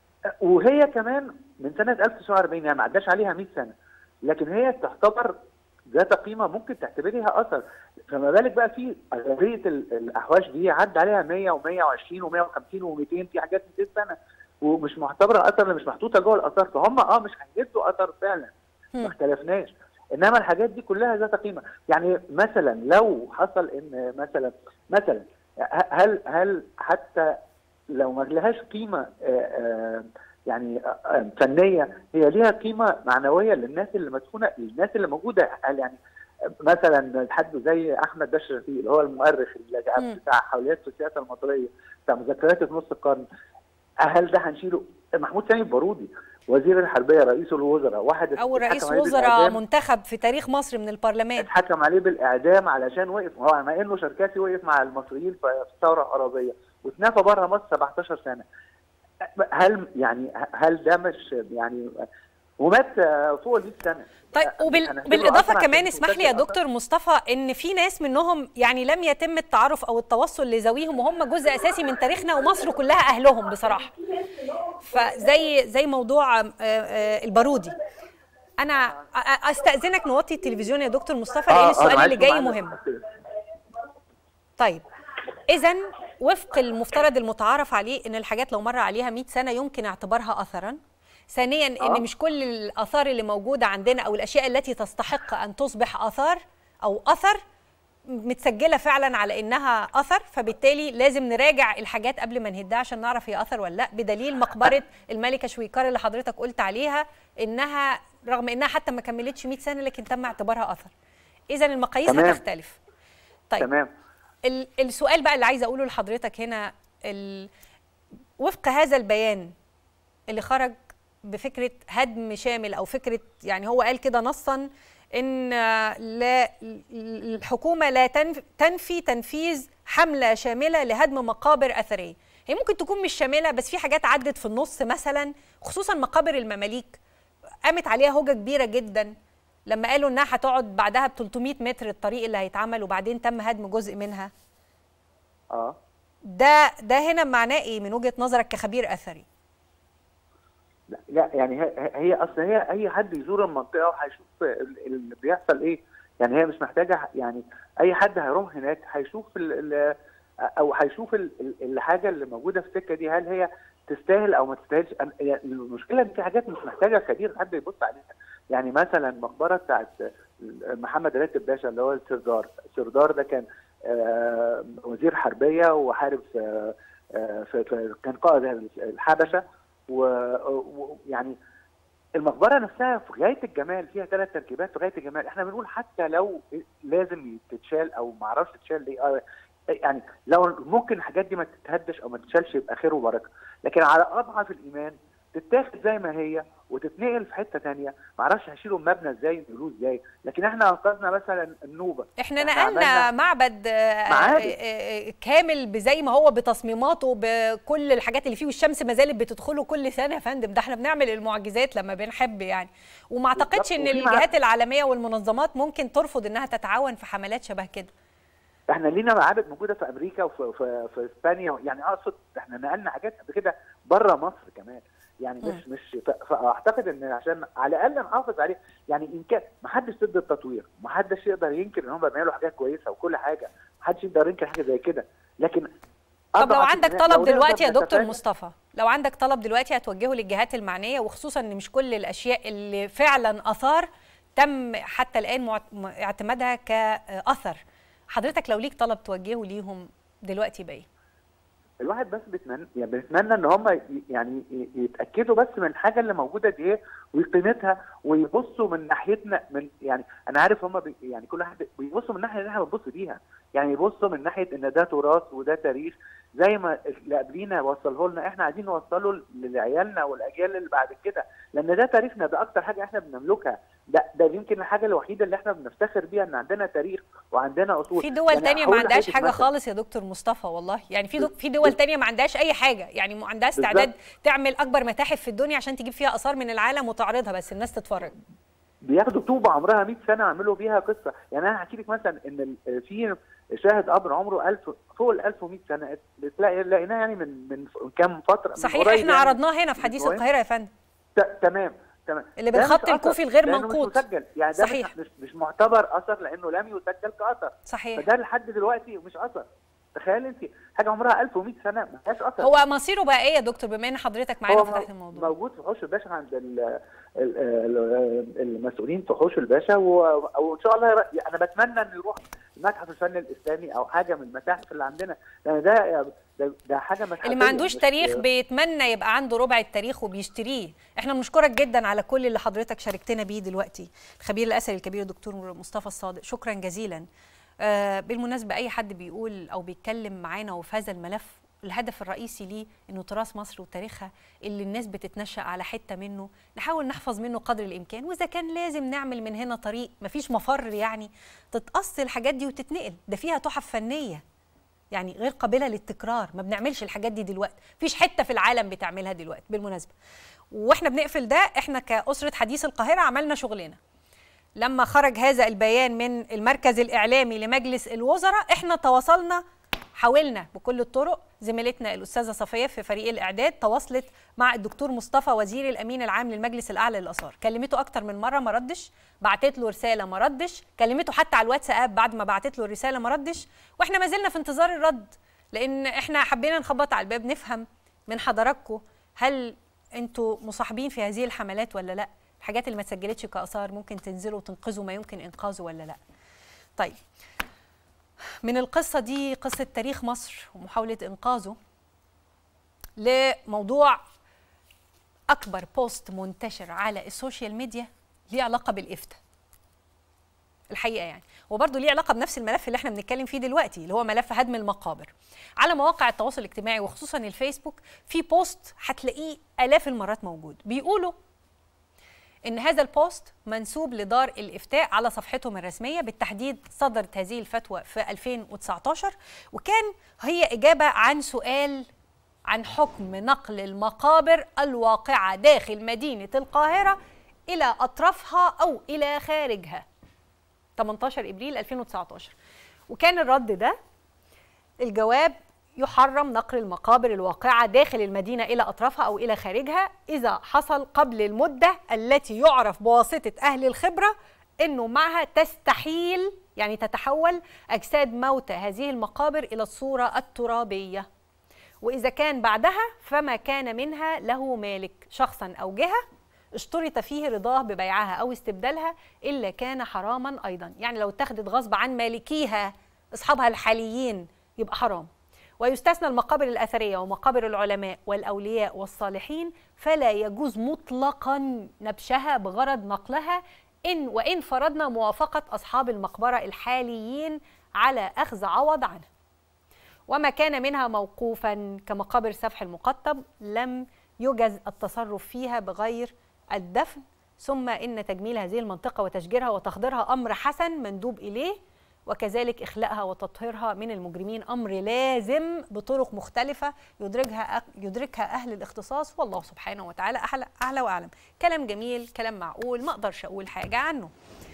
وهي كمان من سنه 1940 يعني ما عداش عليها 100 سنه لكن هي تعتبر ذات قيمه ممكن تعتبريها اثر فما بالك بقى في اغلبيه ال- الاحواش دي عدى عليها 100 و120 و150 و200 في حاجات 200 سنه ومش معتبره اثر اللي مش محطوطه جوه الاثار فهم اه مش هيجدوا اثر فعلا ما مم. اختلفناش انما الحاجات دي كلها ذات قيمه يعني مثلا لو حصل ان مثلا مثلا ه- هل هل حتى لو ما لهاش قيمه آه، آه، يعني آه، آه، فنيه هي ليها قيمه معنويه للناس اللي مدفونه الناس اللي موجوده هل يعني مثلا حد زي احمد باشا رفيق اللي هو المؤرخ اللي مم. بتاع حوليات في السياسه المصريه بتاع مذكرات في نص القرن هل ده هنشيله محمود سامي البارودي وزير الحربيه رئيس الوزراء واحد اول اتحكم رئيس عليه وزراء بالإعدام. منتخب في تاريخ مصر من البرلمان اتحكم عليه بالاعدام علشان وقف هو مع انه شركاتي وقف مع المصريين في في الثوره العربيه واتنفى بره مصر 17 سنه هل يعني هل ده مش يعني ومات فوق ال 100 سنه طيب يعني وبال... هنعتبره بالاضافه أصلاً كمان عشان اسمح لي مسجل يا أصلاً؟ دكتور مصطفى ان في ناس منهم يعني لم يتم التعرف او التوصل لذويهم وهم جزء اساسي من تاريخنا ومصر كلها اهلهم بصراحه فزي زي موضوع آه، آه، البارودي انا أ- أ- استاذنك نوطي التلفزيون يا دكتور مصطفى لان آه، آه، السؤال معلش اللي جاي معلش. مهم طيب اذا وفق المفترض المتعارف عليه ان الحاجات لو مر عليها 100 سنه يمكن اعتبارها اثرا ثانيا ان آه. مش كل الاثار اللي موجوده عندنا او الاشياء التي تستحق ان تصبح اثار او اثر متسجله فعلا على انها اثر فبالتالي لازم نراجع الحاجات قبل ما نهدها عشان نعرف هي اثر ولا لا بدليل مقبره الملكه شويكار اللي حضرتك قلت عليها انها رغم انها حتى ما كملتش 100 سنه لكن تم اعتبارها اثر اذا المقاييس تمام. هتختلف طيب تمام ال- السؤال بقى اللي عايزه اقوله لحضرتك هنا ال... وفق هذا البيان اللي خرج بفكره هدم شامل او فكره يعني هو قال كده نصا ان لا الحكومه لا تنف- تنفي تنفيذ حمله شامله لهدم مقابر اثريه هي ممكن تكون مش شامله بس في حاجات عدت في النص مثلا خصوصا مقابر المماليك قامت عليها هوجه كبيره جدا لما قالوا انها هتقعد بعدها ب 300 متر الطريق اللي هيتعمل وبعدين تم هدم جزء منها اه ده ده هنا معناه ايه من وجهه نظرك كخبير اثري لا, لا يعني هي, هي اصل هي اي حد يزور المنطقه وهيشوف ال- اللي بيحصل ايه يعني هي مش محتاجه يعني اي حد هيروح هناك هيشوف ال ال او هيشوف ال- ال- الحاجه اللي موجوده في السكه دي هل هي تستاهل او ما تستاهلش أنا- يعني المشكله ان في حاجات مش محتاجه خبير حد يبص عليها يعني مثلا المقبره بتاعت محمد راتب باشا اللي هو السردار السردار ده كان آه، وزير حربيه وحارب في آه، في في- كان قائد الحبشه ويعني المقبره نفسها في غايه الجمال فيها ثلاث تركيبات في غايه الجمال احنا بنقول حتى لو لازم تتشال او ما اعرفش تتشال ليه آه، يعني لو ممكن الحاجات دي ما تتهدش او ما تتشالش يبقى خير وبركه لكن على اضعف الايمان تتاخد زي ما هي وتتنقل في حته ثانيه ما اعرفش هيشيلوا المبنى ازاي ينقلوه ازاي لكن احنا انقذنا مثلا النوبه احنا إحنا نقلنا عملنا- معبد آه، معابد. آه، آه، كامل بزي ما هو بتصميماته بكل الحاجات اللي فيه والشمس ما زالت بتدخله كل سنه يا فندم ده احنا بنعمل المعجزات لما بنحب يعني وما اعتقدش بالظبط. ان وفي مع- الجهات العالميه والمنظمات ممكن ترفض انها تتعاون في حملات شبه كده احنا لينا معابد موجوده في امريكا وفي في, في اسبانيا يعني اقصد احنا نقلنا حاجات قبل كده بره مصر كمان يعني مش مش ف- فاعتقد ان عشان على الاقل نحافظ عليه يعني ان كان ما حدش ضد التطوير ما حدش يقدر ينكر ان هم بيعملوا حاجات كويسه وكل حاجه ما حدش يقدر ينكر حاجه زي كده لكن طب لو أضعف عندك الناس- طلب لو نقدر دلوقتي يا دكتور نتفاهم- مصطفى لو عندك طلب دلوقتي هتوجهه للجهات المعنيه وخصوصا ان مش كل الاشياء اللي فعلا اثار تم حتى الان معت- م- اعتمادها كاثر حضرتك لو ليك طلب توجهه ليهم دلوقتي بايه الواحد بس بيتمنى يعني بنتمنى ان هم ي- يعني ي- يتاكدوا بس من الحاجه اللي موجوده دي ايه وقيمتها ويبصوا من ناحيتنا من يعني انا عارف هم بي يعني كل واحد بيبصوا من الناحيه اللي احنا بنبص بيها يعني يبصوا من ناحيه ان ده تراث وده تاريخ زي ما اللي قبلينا وصله لنا احنا عايزين نوصله لعيالنا والاجيال اللي بعد كده لان ده تاريخنا ده اكتر حاجه احنا بنملكها ده ده يمكن الحاجه الوحيده اللي احنا بنفتخر بيها ان عندنا تاريخ وعندنا اصول في دول يعني تانية ما هقول عندهاش لحضرتك حاجه مثلا. خالص يا دكتور مصطفى والله يعني في دو في دول تانية ما عندهاش اي حاجه يعني ما عندها استعداد تعمل اكبر متاحف في الدنيا عشان تجيب فيها اثار من العالم وتعرضها بس الناس تتفرج بياخدوا طوبه عمرها 100 سنه يعملوا بيها قصه يعني انا هحكي لك مثلا ان ال- في شاهد قبر عمره 1000 فوق ال 1100 سنه بتلاقي لقيناه يعني من من كام فتره من صحيح قريب احنا يعني. عرضناه هنا في حديث المهم. القاهره يا فندم ت- تمام تمام اللي ده مش بالخط أثر، الكوفي الغير لأنه مش منقوط. مسجل يعني ده صحيح. مش, مش مش معتبر اثر لانه لم يسجل كاثر صحيح فده لحد دلوقتي مش اثر تخيل انت حاجه عمرها 1100 سنه ما فيهاش اثر هو مصيره بقى ايه يا دكتور بما ان حضرتك معانا هو فتحت مو- الموضوع موجود في حوش الباشا عند ال ال ال المسؤولين في حوش الباشا و- وان شاء الله ير- انا بتمنى انه يروح المتحف الفني الاسلامي او حاجه من المتاحف اللي عندنا لان ده ده, ده حاجه متحفيه اللي ما عندوش مش- تاريخ بيتمنى يبقى عنده ربع التاريخ وبيشتريه احنا بنشكرك جدا على كل اللي حضرتك شاركتنا بيه دلوقتي الخبير الاثري الكبير الدكتور مصطفى الصادق شكرا جزيلا آه بالمناسبه اي حد بيقول او بيتكلم معانا وفي هذا الملف الهدف الرئيسي ليه انه تراث مصر وتاريخها اللي الناس بتتنشأ على حته منه نحاول نحفظ منه قدر الامكان واذا كان لازم نعمل من هنا طريق مفيش مفر يعني تتقص الحاجات دي وتتنقل ده فيها تحف فنيه يعني غير قابله للتكرار ما بنعملش الحاجات دي دلوقتي مفيش حته في العالم بتعملها دلوقتي بالمناسبه واحنا بنقفل ده احنا كاسره حديث القاهره عملنا شغلنا لما خرج هذا البيان من المركز الاعلامي لمجلس الوزراء احنا تواصلنا حاولنا بكل الطرق زميلتنا الاستاذه صفيه في فريق الاعداد تواصلت مع الدكتور مصطفى وزير الامين العام للمجلس الاعلى للاثار كلمته اكتر من مره ما ردش بعتت له رساله ما ردش كلمته حتى على الواتساب بعد ما بعتت له الرساله ما ردش واحنا ما زلنا في انتظار الرد لان احنا حبينا نخبط على الباب نفهم من حضراتكم هل انتوا مصاحبين في هذه الحملات ولا لا الحاجات اللي ما اتسجلتش كاثار ممكن تنزلوا وتنقذوا ما يمكن انقاذه ولا لا طيب من القصه دي قصه تاريخ مصر ومحاوله انقاذه لموضوع اكبر بوست منتشر على السوشيال ميديا ليه علاقه بالافتاء الحقيقه يعني وبرضه ليه علاقه بنفس الملف اللي احنا بنتكلم فيه دلوقتي اللي هو ملف هدم المقابر على مواقع التواصل الاجتماعي وخصوصا الفيسبوك في بوست هتلاقيه الاف المرات موجود بيقولوا ان هذا البوست منسوب لدار الافتاء على صفحتهم الرسميه بالتحديد صدرت هذه الفتوى في 2019 وكان هي اجابه عن سؤال عن حكم نقل المقابر الواقعه داخل مدينه القاهره الى اطرافها او الى خارجها 18 ابريل 2019 وكان الرد ده الجواب يحرم نقل المقابر الواقعة داخل المدينة إلى أطرافها أو إلى خارجها إذا حصل قبل المدة التي يعرف بواسطة أهل الخبرة أنه معها تستحيل يعني تتحول أجساد موتى هذه المقابر إلى الصورة الترابية وإذا كان بعدها فما كان منها له مالك شخصا أو جهة اشترط فيه رضاه ببيعها أو استبدالها إلا كان حراما أيضا يعني لو اتخذت غصب عن مالكيها أصحابها الحاليين يبقى حرام ويستثنى المقابر الأثرية ومقابر العلماء والأولياء والصالحين فلا يجوز مطلقا نبشها بغرض نقلها إن وإن فرضنا موافقة أصحاب المقبرة الحاليين على أخذ عوض عنها وما كان منها موقوفا كمقابر سفح المقطب لم يجز التصرف فيها بغير الدفن ثم إن تجميل هذه المنطقة وتشجيرها وتخديرها أمر حسن مندوب إليه وكذلك إخلاءها وتطهيرها من المجرمين أمر لازم بطرق مختلفة يدركها يدركها أهل الاختصاص والله سبحانه وتعالى أعلى, أعلى وأعلم كلام جميل كلام معقول ما أقدرش أقول حاجة عنه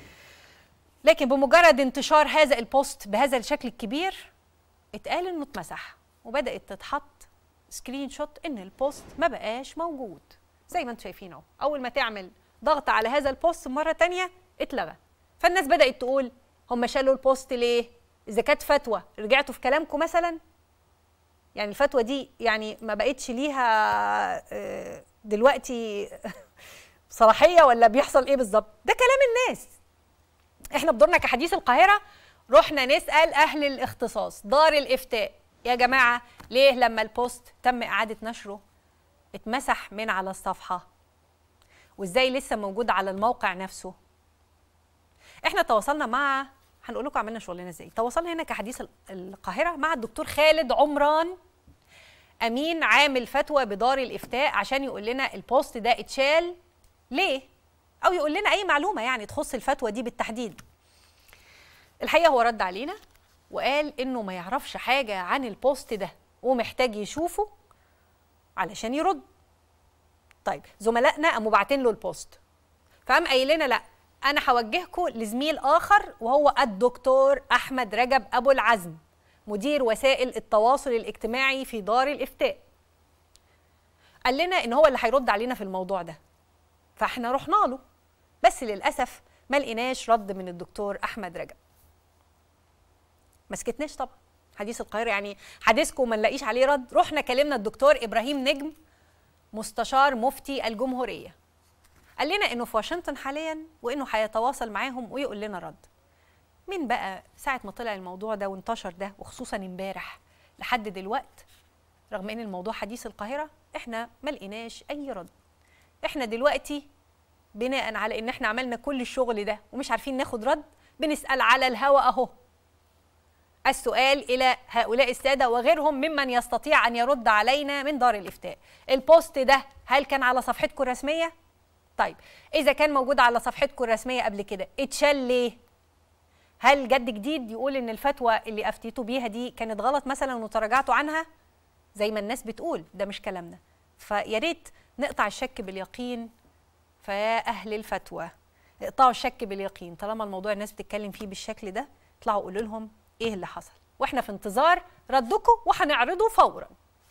لكن بمجرد انتشار هذا البوست بهذا الشكل الكبير اتقال انه اتمسح وبدات تتحط سكرين شوت ان البوست ما بقاش موجود زي ما انتم شايفين اهو اول ما تعمل ضغط على هذا البوست مره تانية اتلغى فالناس بدات تقول هم شالوا البوست ليه اذا كانت فتوى رجعتوا في كلامكم مثلا يعني الفتوى دي يعني ما بقتش ليها آه، دلوقتي صلاحيه ولا بيحصل ايه بالظبط ده كلام الناس احنا بدورنا كحديث القاهره رحنا نسال اهل الاختصاص دار الافتاء يا جماعه ليه لما البوست تم اعاده نشره اتمسح من على الصفحه وازاي لسه موجود على الموقع نفسه احنا تواصلنا مع هنقول لكم عملنا شغلنا ازاي تواصلنا هنا كحديث ال- القاهره مع الدكتور خالد عمران امين عامل فتوى بدار الافتاء عشان يقول لنا البوست ده اتشال ليه او يقول لنا اي معلومه يعني تخص الفتوى دي بالتحديد الحقيقه هو رد علينا وقال انه ما يعرفش حاجه عن البوست ده ومحتاج يشوفه علشان يرد طيب زملائنا قاموا باعتين له البوست فقام قايل لنا لا انا هوجهكم لزميل اخر وهو الدكتور احمد رجب ابو العزم مدير وسائل التواصل الاجتماعي في دار الافتاء قال لنا ان هو اللي هيرد علينا في الموضوع ده فاحنا رحنا له بس للاسف ما لقيناش رد من الدكتور احمد رجب ما سكتناش طبعا حديث القاهره يعني حديثكم ما نلاقيش عليه رد رحنا كلمنا الدكتور ابراهيم نجم مستشار مفتي الجمهوريه قال لنا انه في واشنطن حاليا وانه هيتواصل معاهم ويقول لنا رد من بقى ساعه ما طلع الموضوع ده وانتشر ده وخصوصا امبارح لحد دلوقت رغم ان الموضوع حديث القاهره احنا ما لقيناش اي رد احنا دلوقتي بناء على ان احنا عملنا كل الشغل ده ومش عارفين ناخد رد بنسال على الهوا اهو السؤال الى هؤلاء الساده وغيرهم ممن يستطيع ان يرد علينا من دار الافتاء البوست ده هل كان على صفحتكم الرسميه طيب اذا كان موجود على صفحتكم الرسميه قبل كده اتشال ليه هل جد جديد يقول ان الفتوى اللي افتيتوا بيها دي كانت غلط مثلا وتراجعتوا عنها زي ما الناس بتقول ده مش كلامنا فيا ريت نقطع الشك باليقين فيا اهل الفتوى اقطعوا الشك باليقين طالما الموضوع الناس بتتكلم فيه بالشكل ده اطلعوا قولوا لهم ايه اللي حصل واحنا في انتظار ردكم وهنعرضه فورا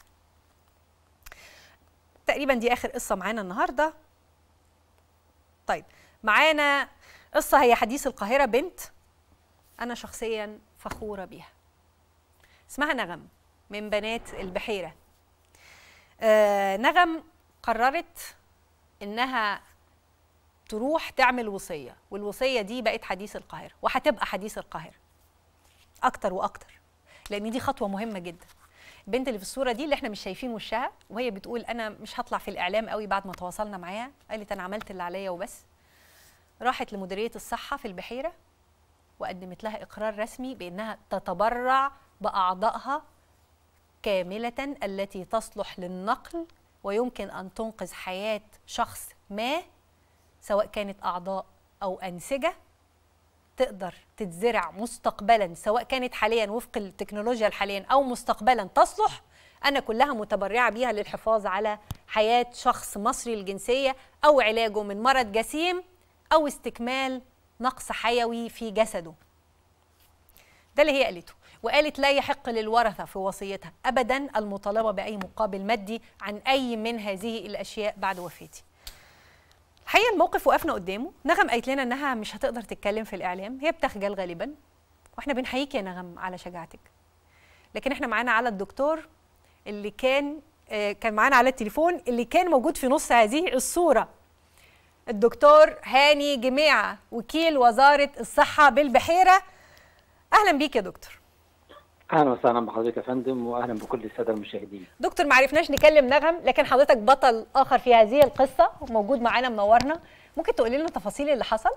تقريبا دي اخر قصه معانا النهارده طيب معانا قصه هي حديث القاهره بنت انا شخصيا فخوره بيها اسمها نغم من بنات البحيره آه نغم قررت انها تروح تعمل وصيه والوصيه دي بقت حديث القاهره وهتبقى حديث القاهره اكتر واكتر لان دي خطوه مهمه جدا البنت اللي في الصوره دي اللي احنا مش شايفين وشها وهي بتقول انا مش هطلع في الاعلام قوي بعد ما تواصلنا معاها قالت انا عملت اللي عليا وبس راحت لمديريه الصحه في البحيره وقدمت لها اقرار رسمي بانها تتبرع باعضائها كامله التي تصلح للنقل ويمكن ان تنقذ حياه شخص ما سواء كانت اعضاء او انسجه تقدر تتزرع مستقبلا سواء كانت حاليا وفق التكنولوجيا الحاليا او مستقبلا تصلح انا كلها متبرعه بيها للحفاظ على حياه شخص مصري الجنسيه او علاجه من مرض جسيم او استكمال نقص حيوي في جسده ده اللي هي قالته وقالت لا يحق للورثه في وصيتها ابدا المطالبه باي مقابل مادي عن اي من هذه الاشياء بعد وفاتي الحقيقه الموقف وقفنا قدامه نغم قالت لنا انها مش هتقدر تتكلم في الاعلام هي بتخجل غالبا واحنا بنحييك يا نغم على شجاعتك لكن احنا معانا على الدكتور اللي كان آه كان معانا على التليفون اللي كان موجود في نص هذه الصوره الدكتور هاني جميعه وكيل وزاره الصحه بالبحيره اهلا بيك يا دكتور اهلا وسهلا بحضرتك يا فندم واهلا بكل الساده المشاهدين دكتور ما عرفناش نكلم نغم لكن حضرتك بطل اخر في هذه القصه وموجود معانا منورنا ممكن تقولي لنا تفاصيل اللي حصل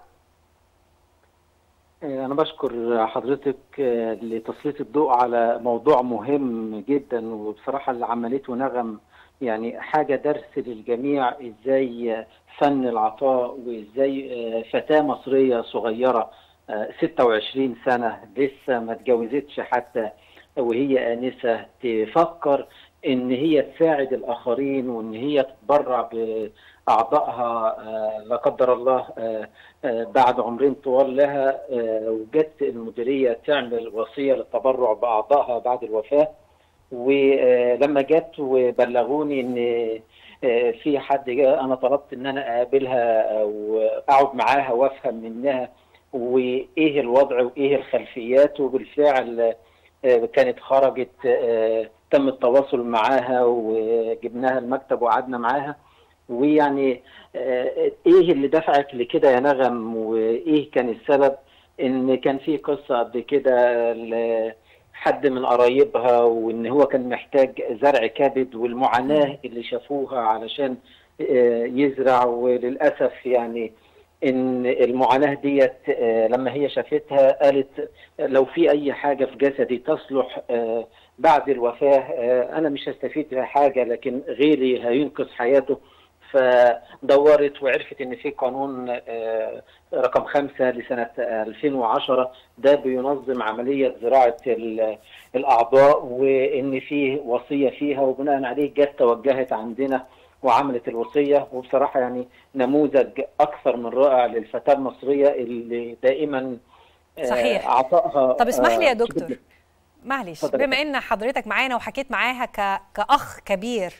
انا بشكر حضرتك لتسليط الضوء على موضوع مهم جدا وبصراحه اللي عملته نغم يعني حاجه درس للجميع ازاي فن العطاء وازاي فتاه مصريه صغيره 26 سنه لسه ما اتجوزتش حتى وهي انسه تفكر ان هي تساعد الاخرين وان هي تتبرع باعضائها لا قدر الله بعد عمرين طوال لها وجت المديريه تعمل وصيه للتبرع باعضائها بعد الوفاه ولما جت وبلغوني ان في حد جاء انا طلبت ان انا اقابلها واقعد معاها وافهم منها وايه الوضع وايه الخلفيات وبالفعل كانت خرجت تم التواصل معاها وجبناها المكتب وقعدنا معاها ويعني ايه اللي دفعك لكده يا نغم وايه كان السبب ان كان في قصه قبل كده حد من قرايبها وان هو كان محتاج زرع كبد والمعاناه اللي شافوها علشان يزرع وللاسف يعني ان المعاناه ديت لما هي شافتها قالت لو في اي حاجه في جسدي تصلح بعد الوفاه انا مش هستفيد بها حاجه لكن غيري هينقذ حياته فدورت وعرفت ان في قانون رقم خمسة لسنة 2010 ده بينظم عملية زراعة الأعضاء وإن في وصية فيها وبناء عليه جت توجهت عندنا وعملت الوصية وبصراحة يعني نموذج أكثر من رائع للفتاة المصرية اللي دائما صحيح عطائها طب اسمح لي يا دكتور معلش بما ان حضرتك معانا وحكيت معاها ك... كأخ كبير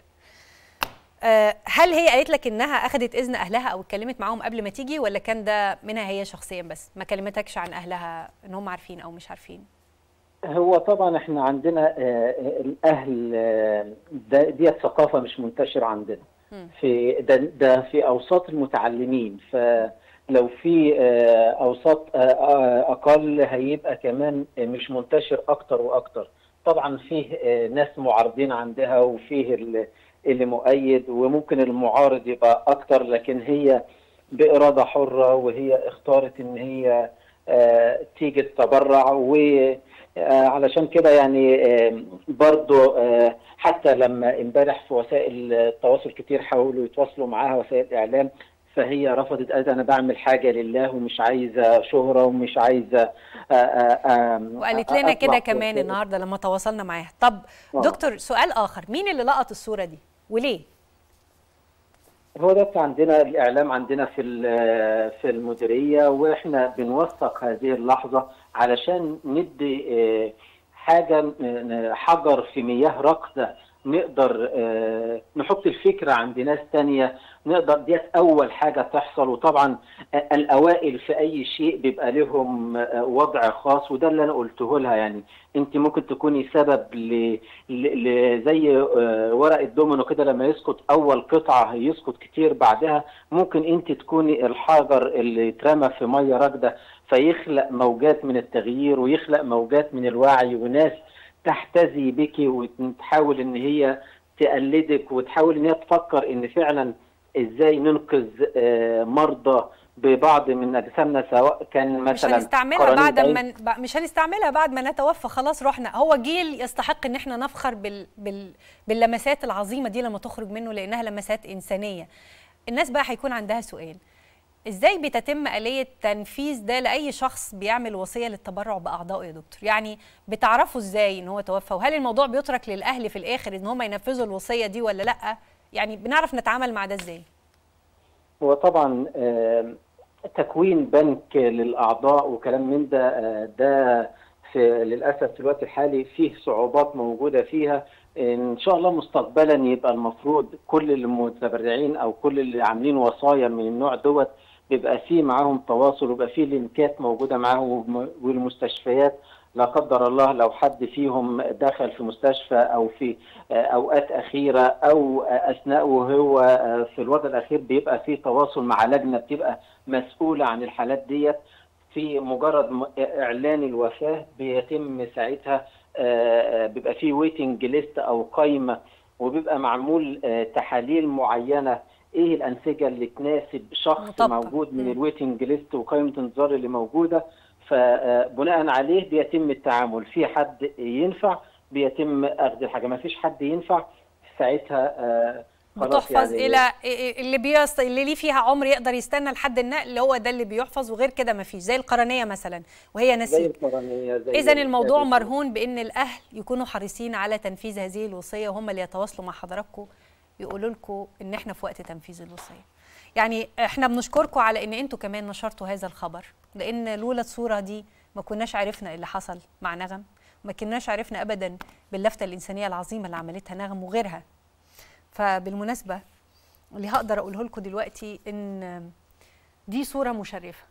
هل هي قالت لك انها اخذت اذن اهلها او اتكلمت معاهم قبل ما تيجي ولا كان ده منها هي شخصيا بس ما كلمتكش عن اهلها ان هم عارفين او مش عارفين هو طبعا احنا عندنا آه، الاهل آه، ده دي ثقافه مش منتشره عندنا مم. في ده, ده في اوساط المتعلمين فلو في آه، اوساط آه، آه، اقل هيبقى كمان مش منتشر اكتر واكتر طبعا فيه آه، ناس معارضين عندها وفيه ال- اللي مؤيد وممكن المعارض يبقى اكتر لكن هي باراده حره وهي اختارت ان هي آه، تيجي تتبرع وعلشان كده يعني آه، برضو آه، حتى لما امبارح في وسائل التواصل كتير حاولوا يتواصلوا معاها وسائل الاعلام فهي رفضت قالت انا بعمل حاجه لله ومش عايزه شهره ومش عايزه آه، آه، آه، وقالت لنا أطلع كده في كمان وسائل- النهارده لما تواصلنا معاها طب آه. دكتور سؤال اخر مين اللي لقط الصوره دي وليه هو ده بتاع عندنا الاعلام عندنا في ال- في المديريه واحنا بنوثق هذه اللحظه علشان ندي آه، حاجه ن- حجر في مياه راكده نقدر آه، نحط الفكره عند ناس تانية نقدر ديت اول حاجه تحصل وطبعا آه، الاوائل في اي شيء بيبقى لهم آه، وضع خاص وده اللي انا قلته لها يعني انت ممكن تكوني سبب ل... ل... ل... زي آه، ورق الدومينو كده لما يسقط اول قطعه يسقط كتير بعدها ممكن انت تكوني الحجر اللي اترمى في ميه راكده فيخلق موجات من التغيير ويخلق موجات من الوعي وناس تحتذي بك وتحاول ان هي تقلدك وتحاول ان هي تفكر ان فعلا ازاي ننقذ آه، مرضى ببعض من اجسامنا سواء كان مش مثلا هنستعملها قرنية بعد عين. ما ن- ب- مش هنستعملها بعد ما نتوفى خلاص رحنا هو جيل يستحق ان احنا نفخر بال... بال... باللمسات العظيمه دي لما تخرج منه لانها لمسات انسانيه الناس بقى هيكون عندها سؤال ازاي بتتم آلية تنفيذ ده لأي شخص بيعمل وصية للتبرع بأعضائه يا دكتور يعني بتعرفوا ازاي ان هو توفى وهل الموضوع بيترك للأهل في الآخر ان هم ينفذوا الوصية دي ولا لأ يعني بنعرف نتعامل مع ده ازاي هو طبعا آه، تكوين بنك للاعضاء وكلام من ده آه، ده في للاسف في الوقت الحالي فيه صعوبات موجوده فيها ان شاء الله مستقبلا يبقى المفروض كل المتبرعين او كل اللي عاملين وصايا من النوع دوت بيبقى فيه معاهم تواصل ويبقى فيه لينكات موجوده معاهم والمستشفيات لا قدر الله لو حد فيهم دخل في مستشفى او في آه، اوقات اخيره او آه، اثناء وهو آه، في الوضع الاخير بيبقى في تواصل مع لجنه بتبقى مسؤوله عن الحالات ديت في مجرد م- اعلان الوفاه بيتم ساعتها آه، آه، بيبقى في ويتنج ليست او قائمه وبيبقى معمول آه، تحاليل معينه ايه الانسجه اللي تناسب شخص مطابقة. موجود من مم. الويتنج ليست وقائمه انتظار اللي موجوده فبناء عليه بيتم التعامل في حد ينفع بيتم اخذ الحاجه ما فيش حد ينفع ساعتها آه، خلاص بتحفظ يعني الى اللي بيص... اللي ليه فيها عمر يقدر يستنى لحد النقل هو ده اللي بيحفظ وغير كده ما فيش زي القرنيه مثلا وهي زي نسيت القرنيه زي اذا الموضوع الكابوس. مرهون بان الاهل يكونوا حريصين على تنفيذ هذه الوصيه وهم اللي يتواصلوا مع حضراتكم يقولوا لكم ان احنا في وقت تنفيذ الوصيه يعني احنا بنشكركم على ان انتوا كمان نشرتوا هذا الخبر لان لولا الصوره دي ما كناش عرفنا اللي حصل مع نغم ما كناش عرفنا ابدا باللفته الانسانيه العظيمه اللي عملتها نغم وغيرها فبالمناسبه اللي هقدر اقوله لكم دلوقتي ان دي صوره مشرفه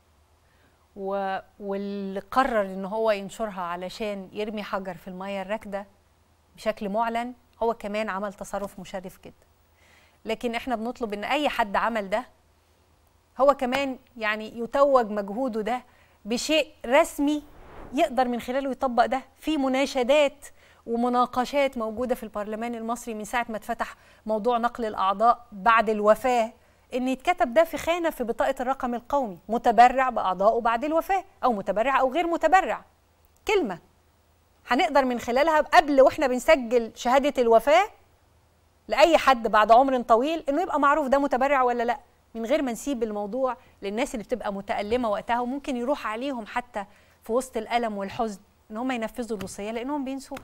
و... واللي قرر ان هو ينشرها علشان يرمي حجر في الميه الراكده بشكل معلن هو كمان عمل تصرف مشرف جدا لكن احنا بنطلب ان اي حد عمل ده هو كمان يعني يتوج مجهوده ده بشيء رسمي يقدر من خلاله يطبق ده في مناشدات ومناقشات موجودة في البرلمان المصري من ساعة ما اتفتح موضوع نقل الأعضاء بعد الوفاة إن يتكتب ده في خانة في بطاقة الرقم القومي متبرع بأعضائه بعد الوفاة أو متبرع أو غير متبرع كلمة هنقدر من خلالها قبل واحنا بنسجل شهادة الوفاة لأي حد بعد عمر طويل إنه يبقى معروف ده متبرع ولا لأ من غير ما نسيب الموضوع للناس اللي بتبقى متألمة وقتها وممكن يروح عليهم حتى في وسط الألم والحزن إن هم ينفذوا الوصية لأنهم بينسوها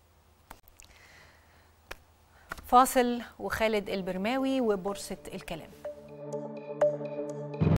فاصل وخالد البرماوي وبورصة الكلام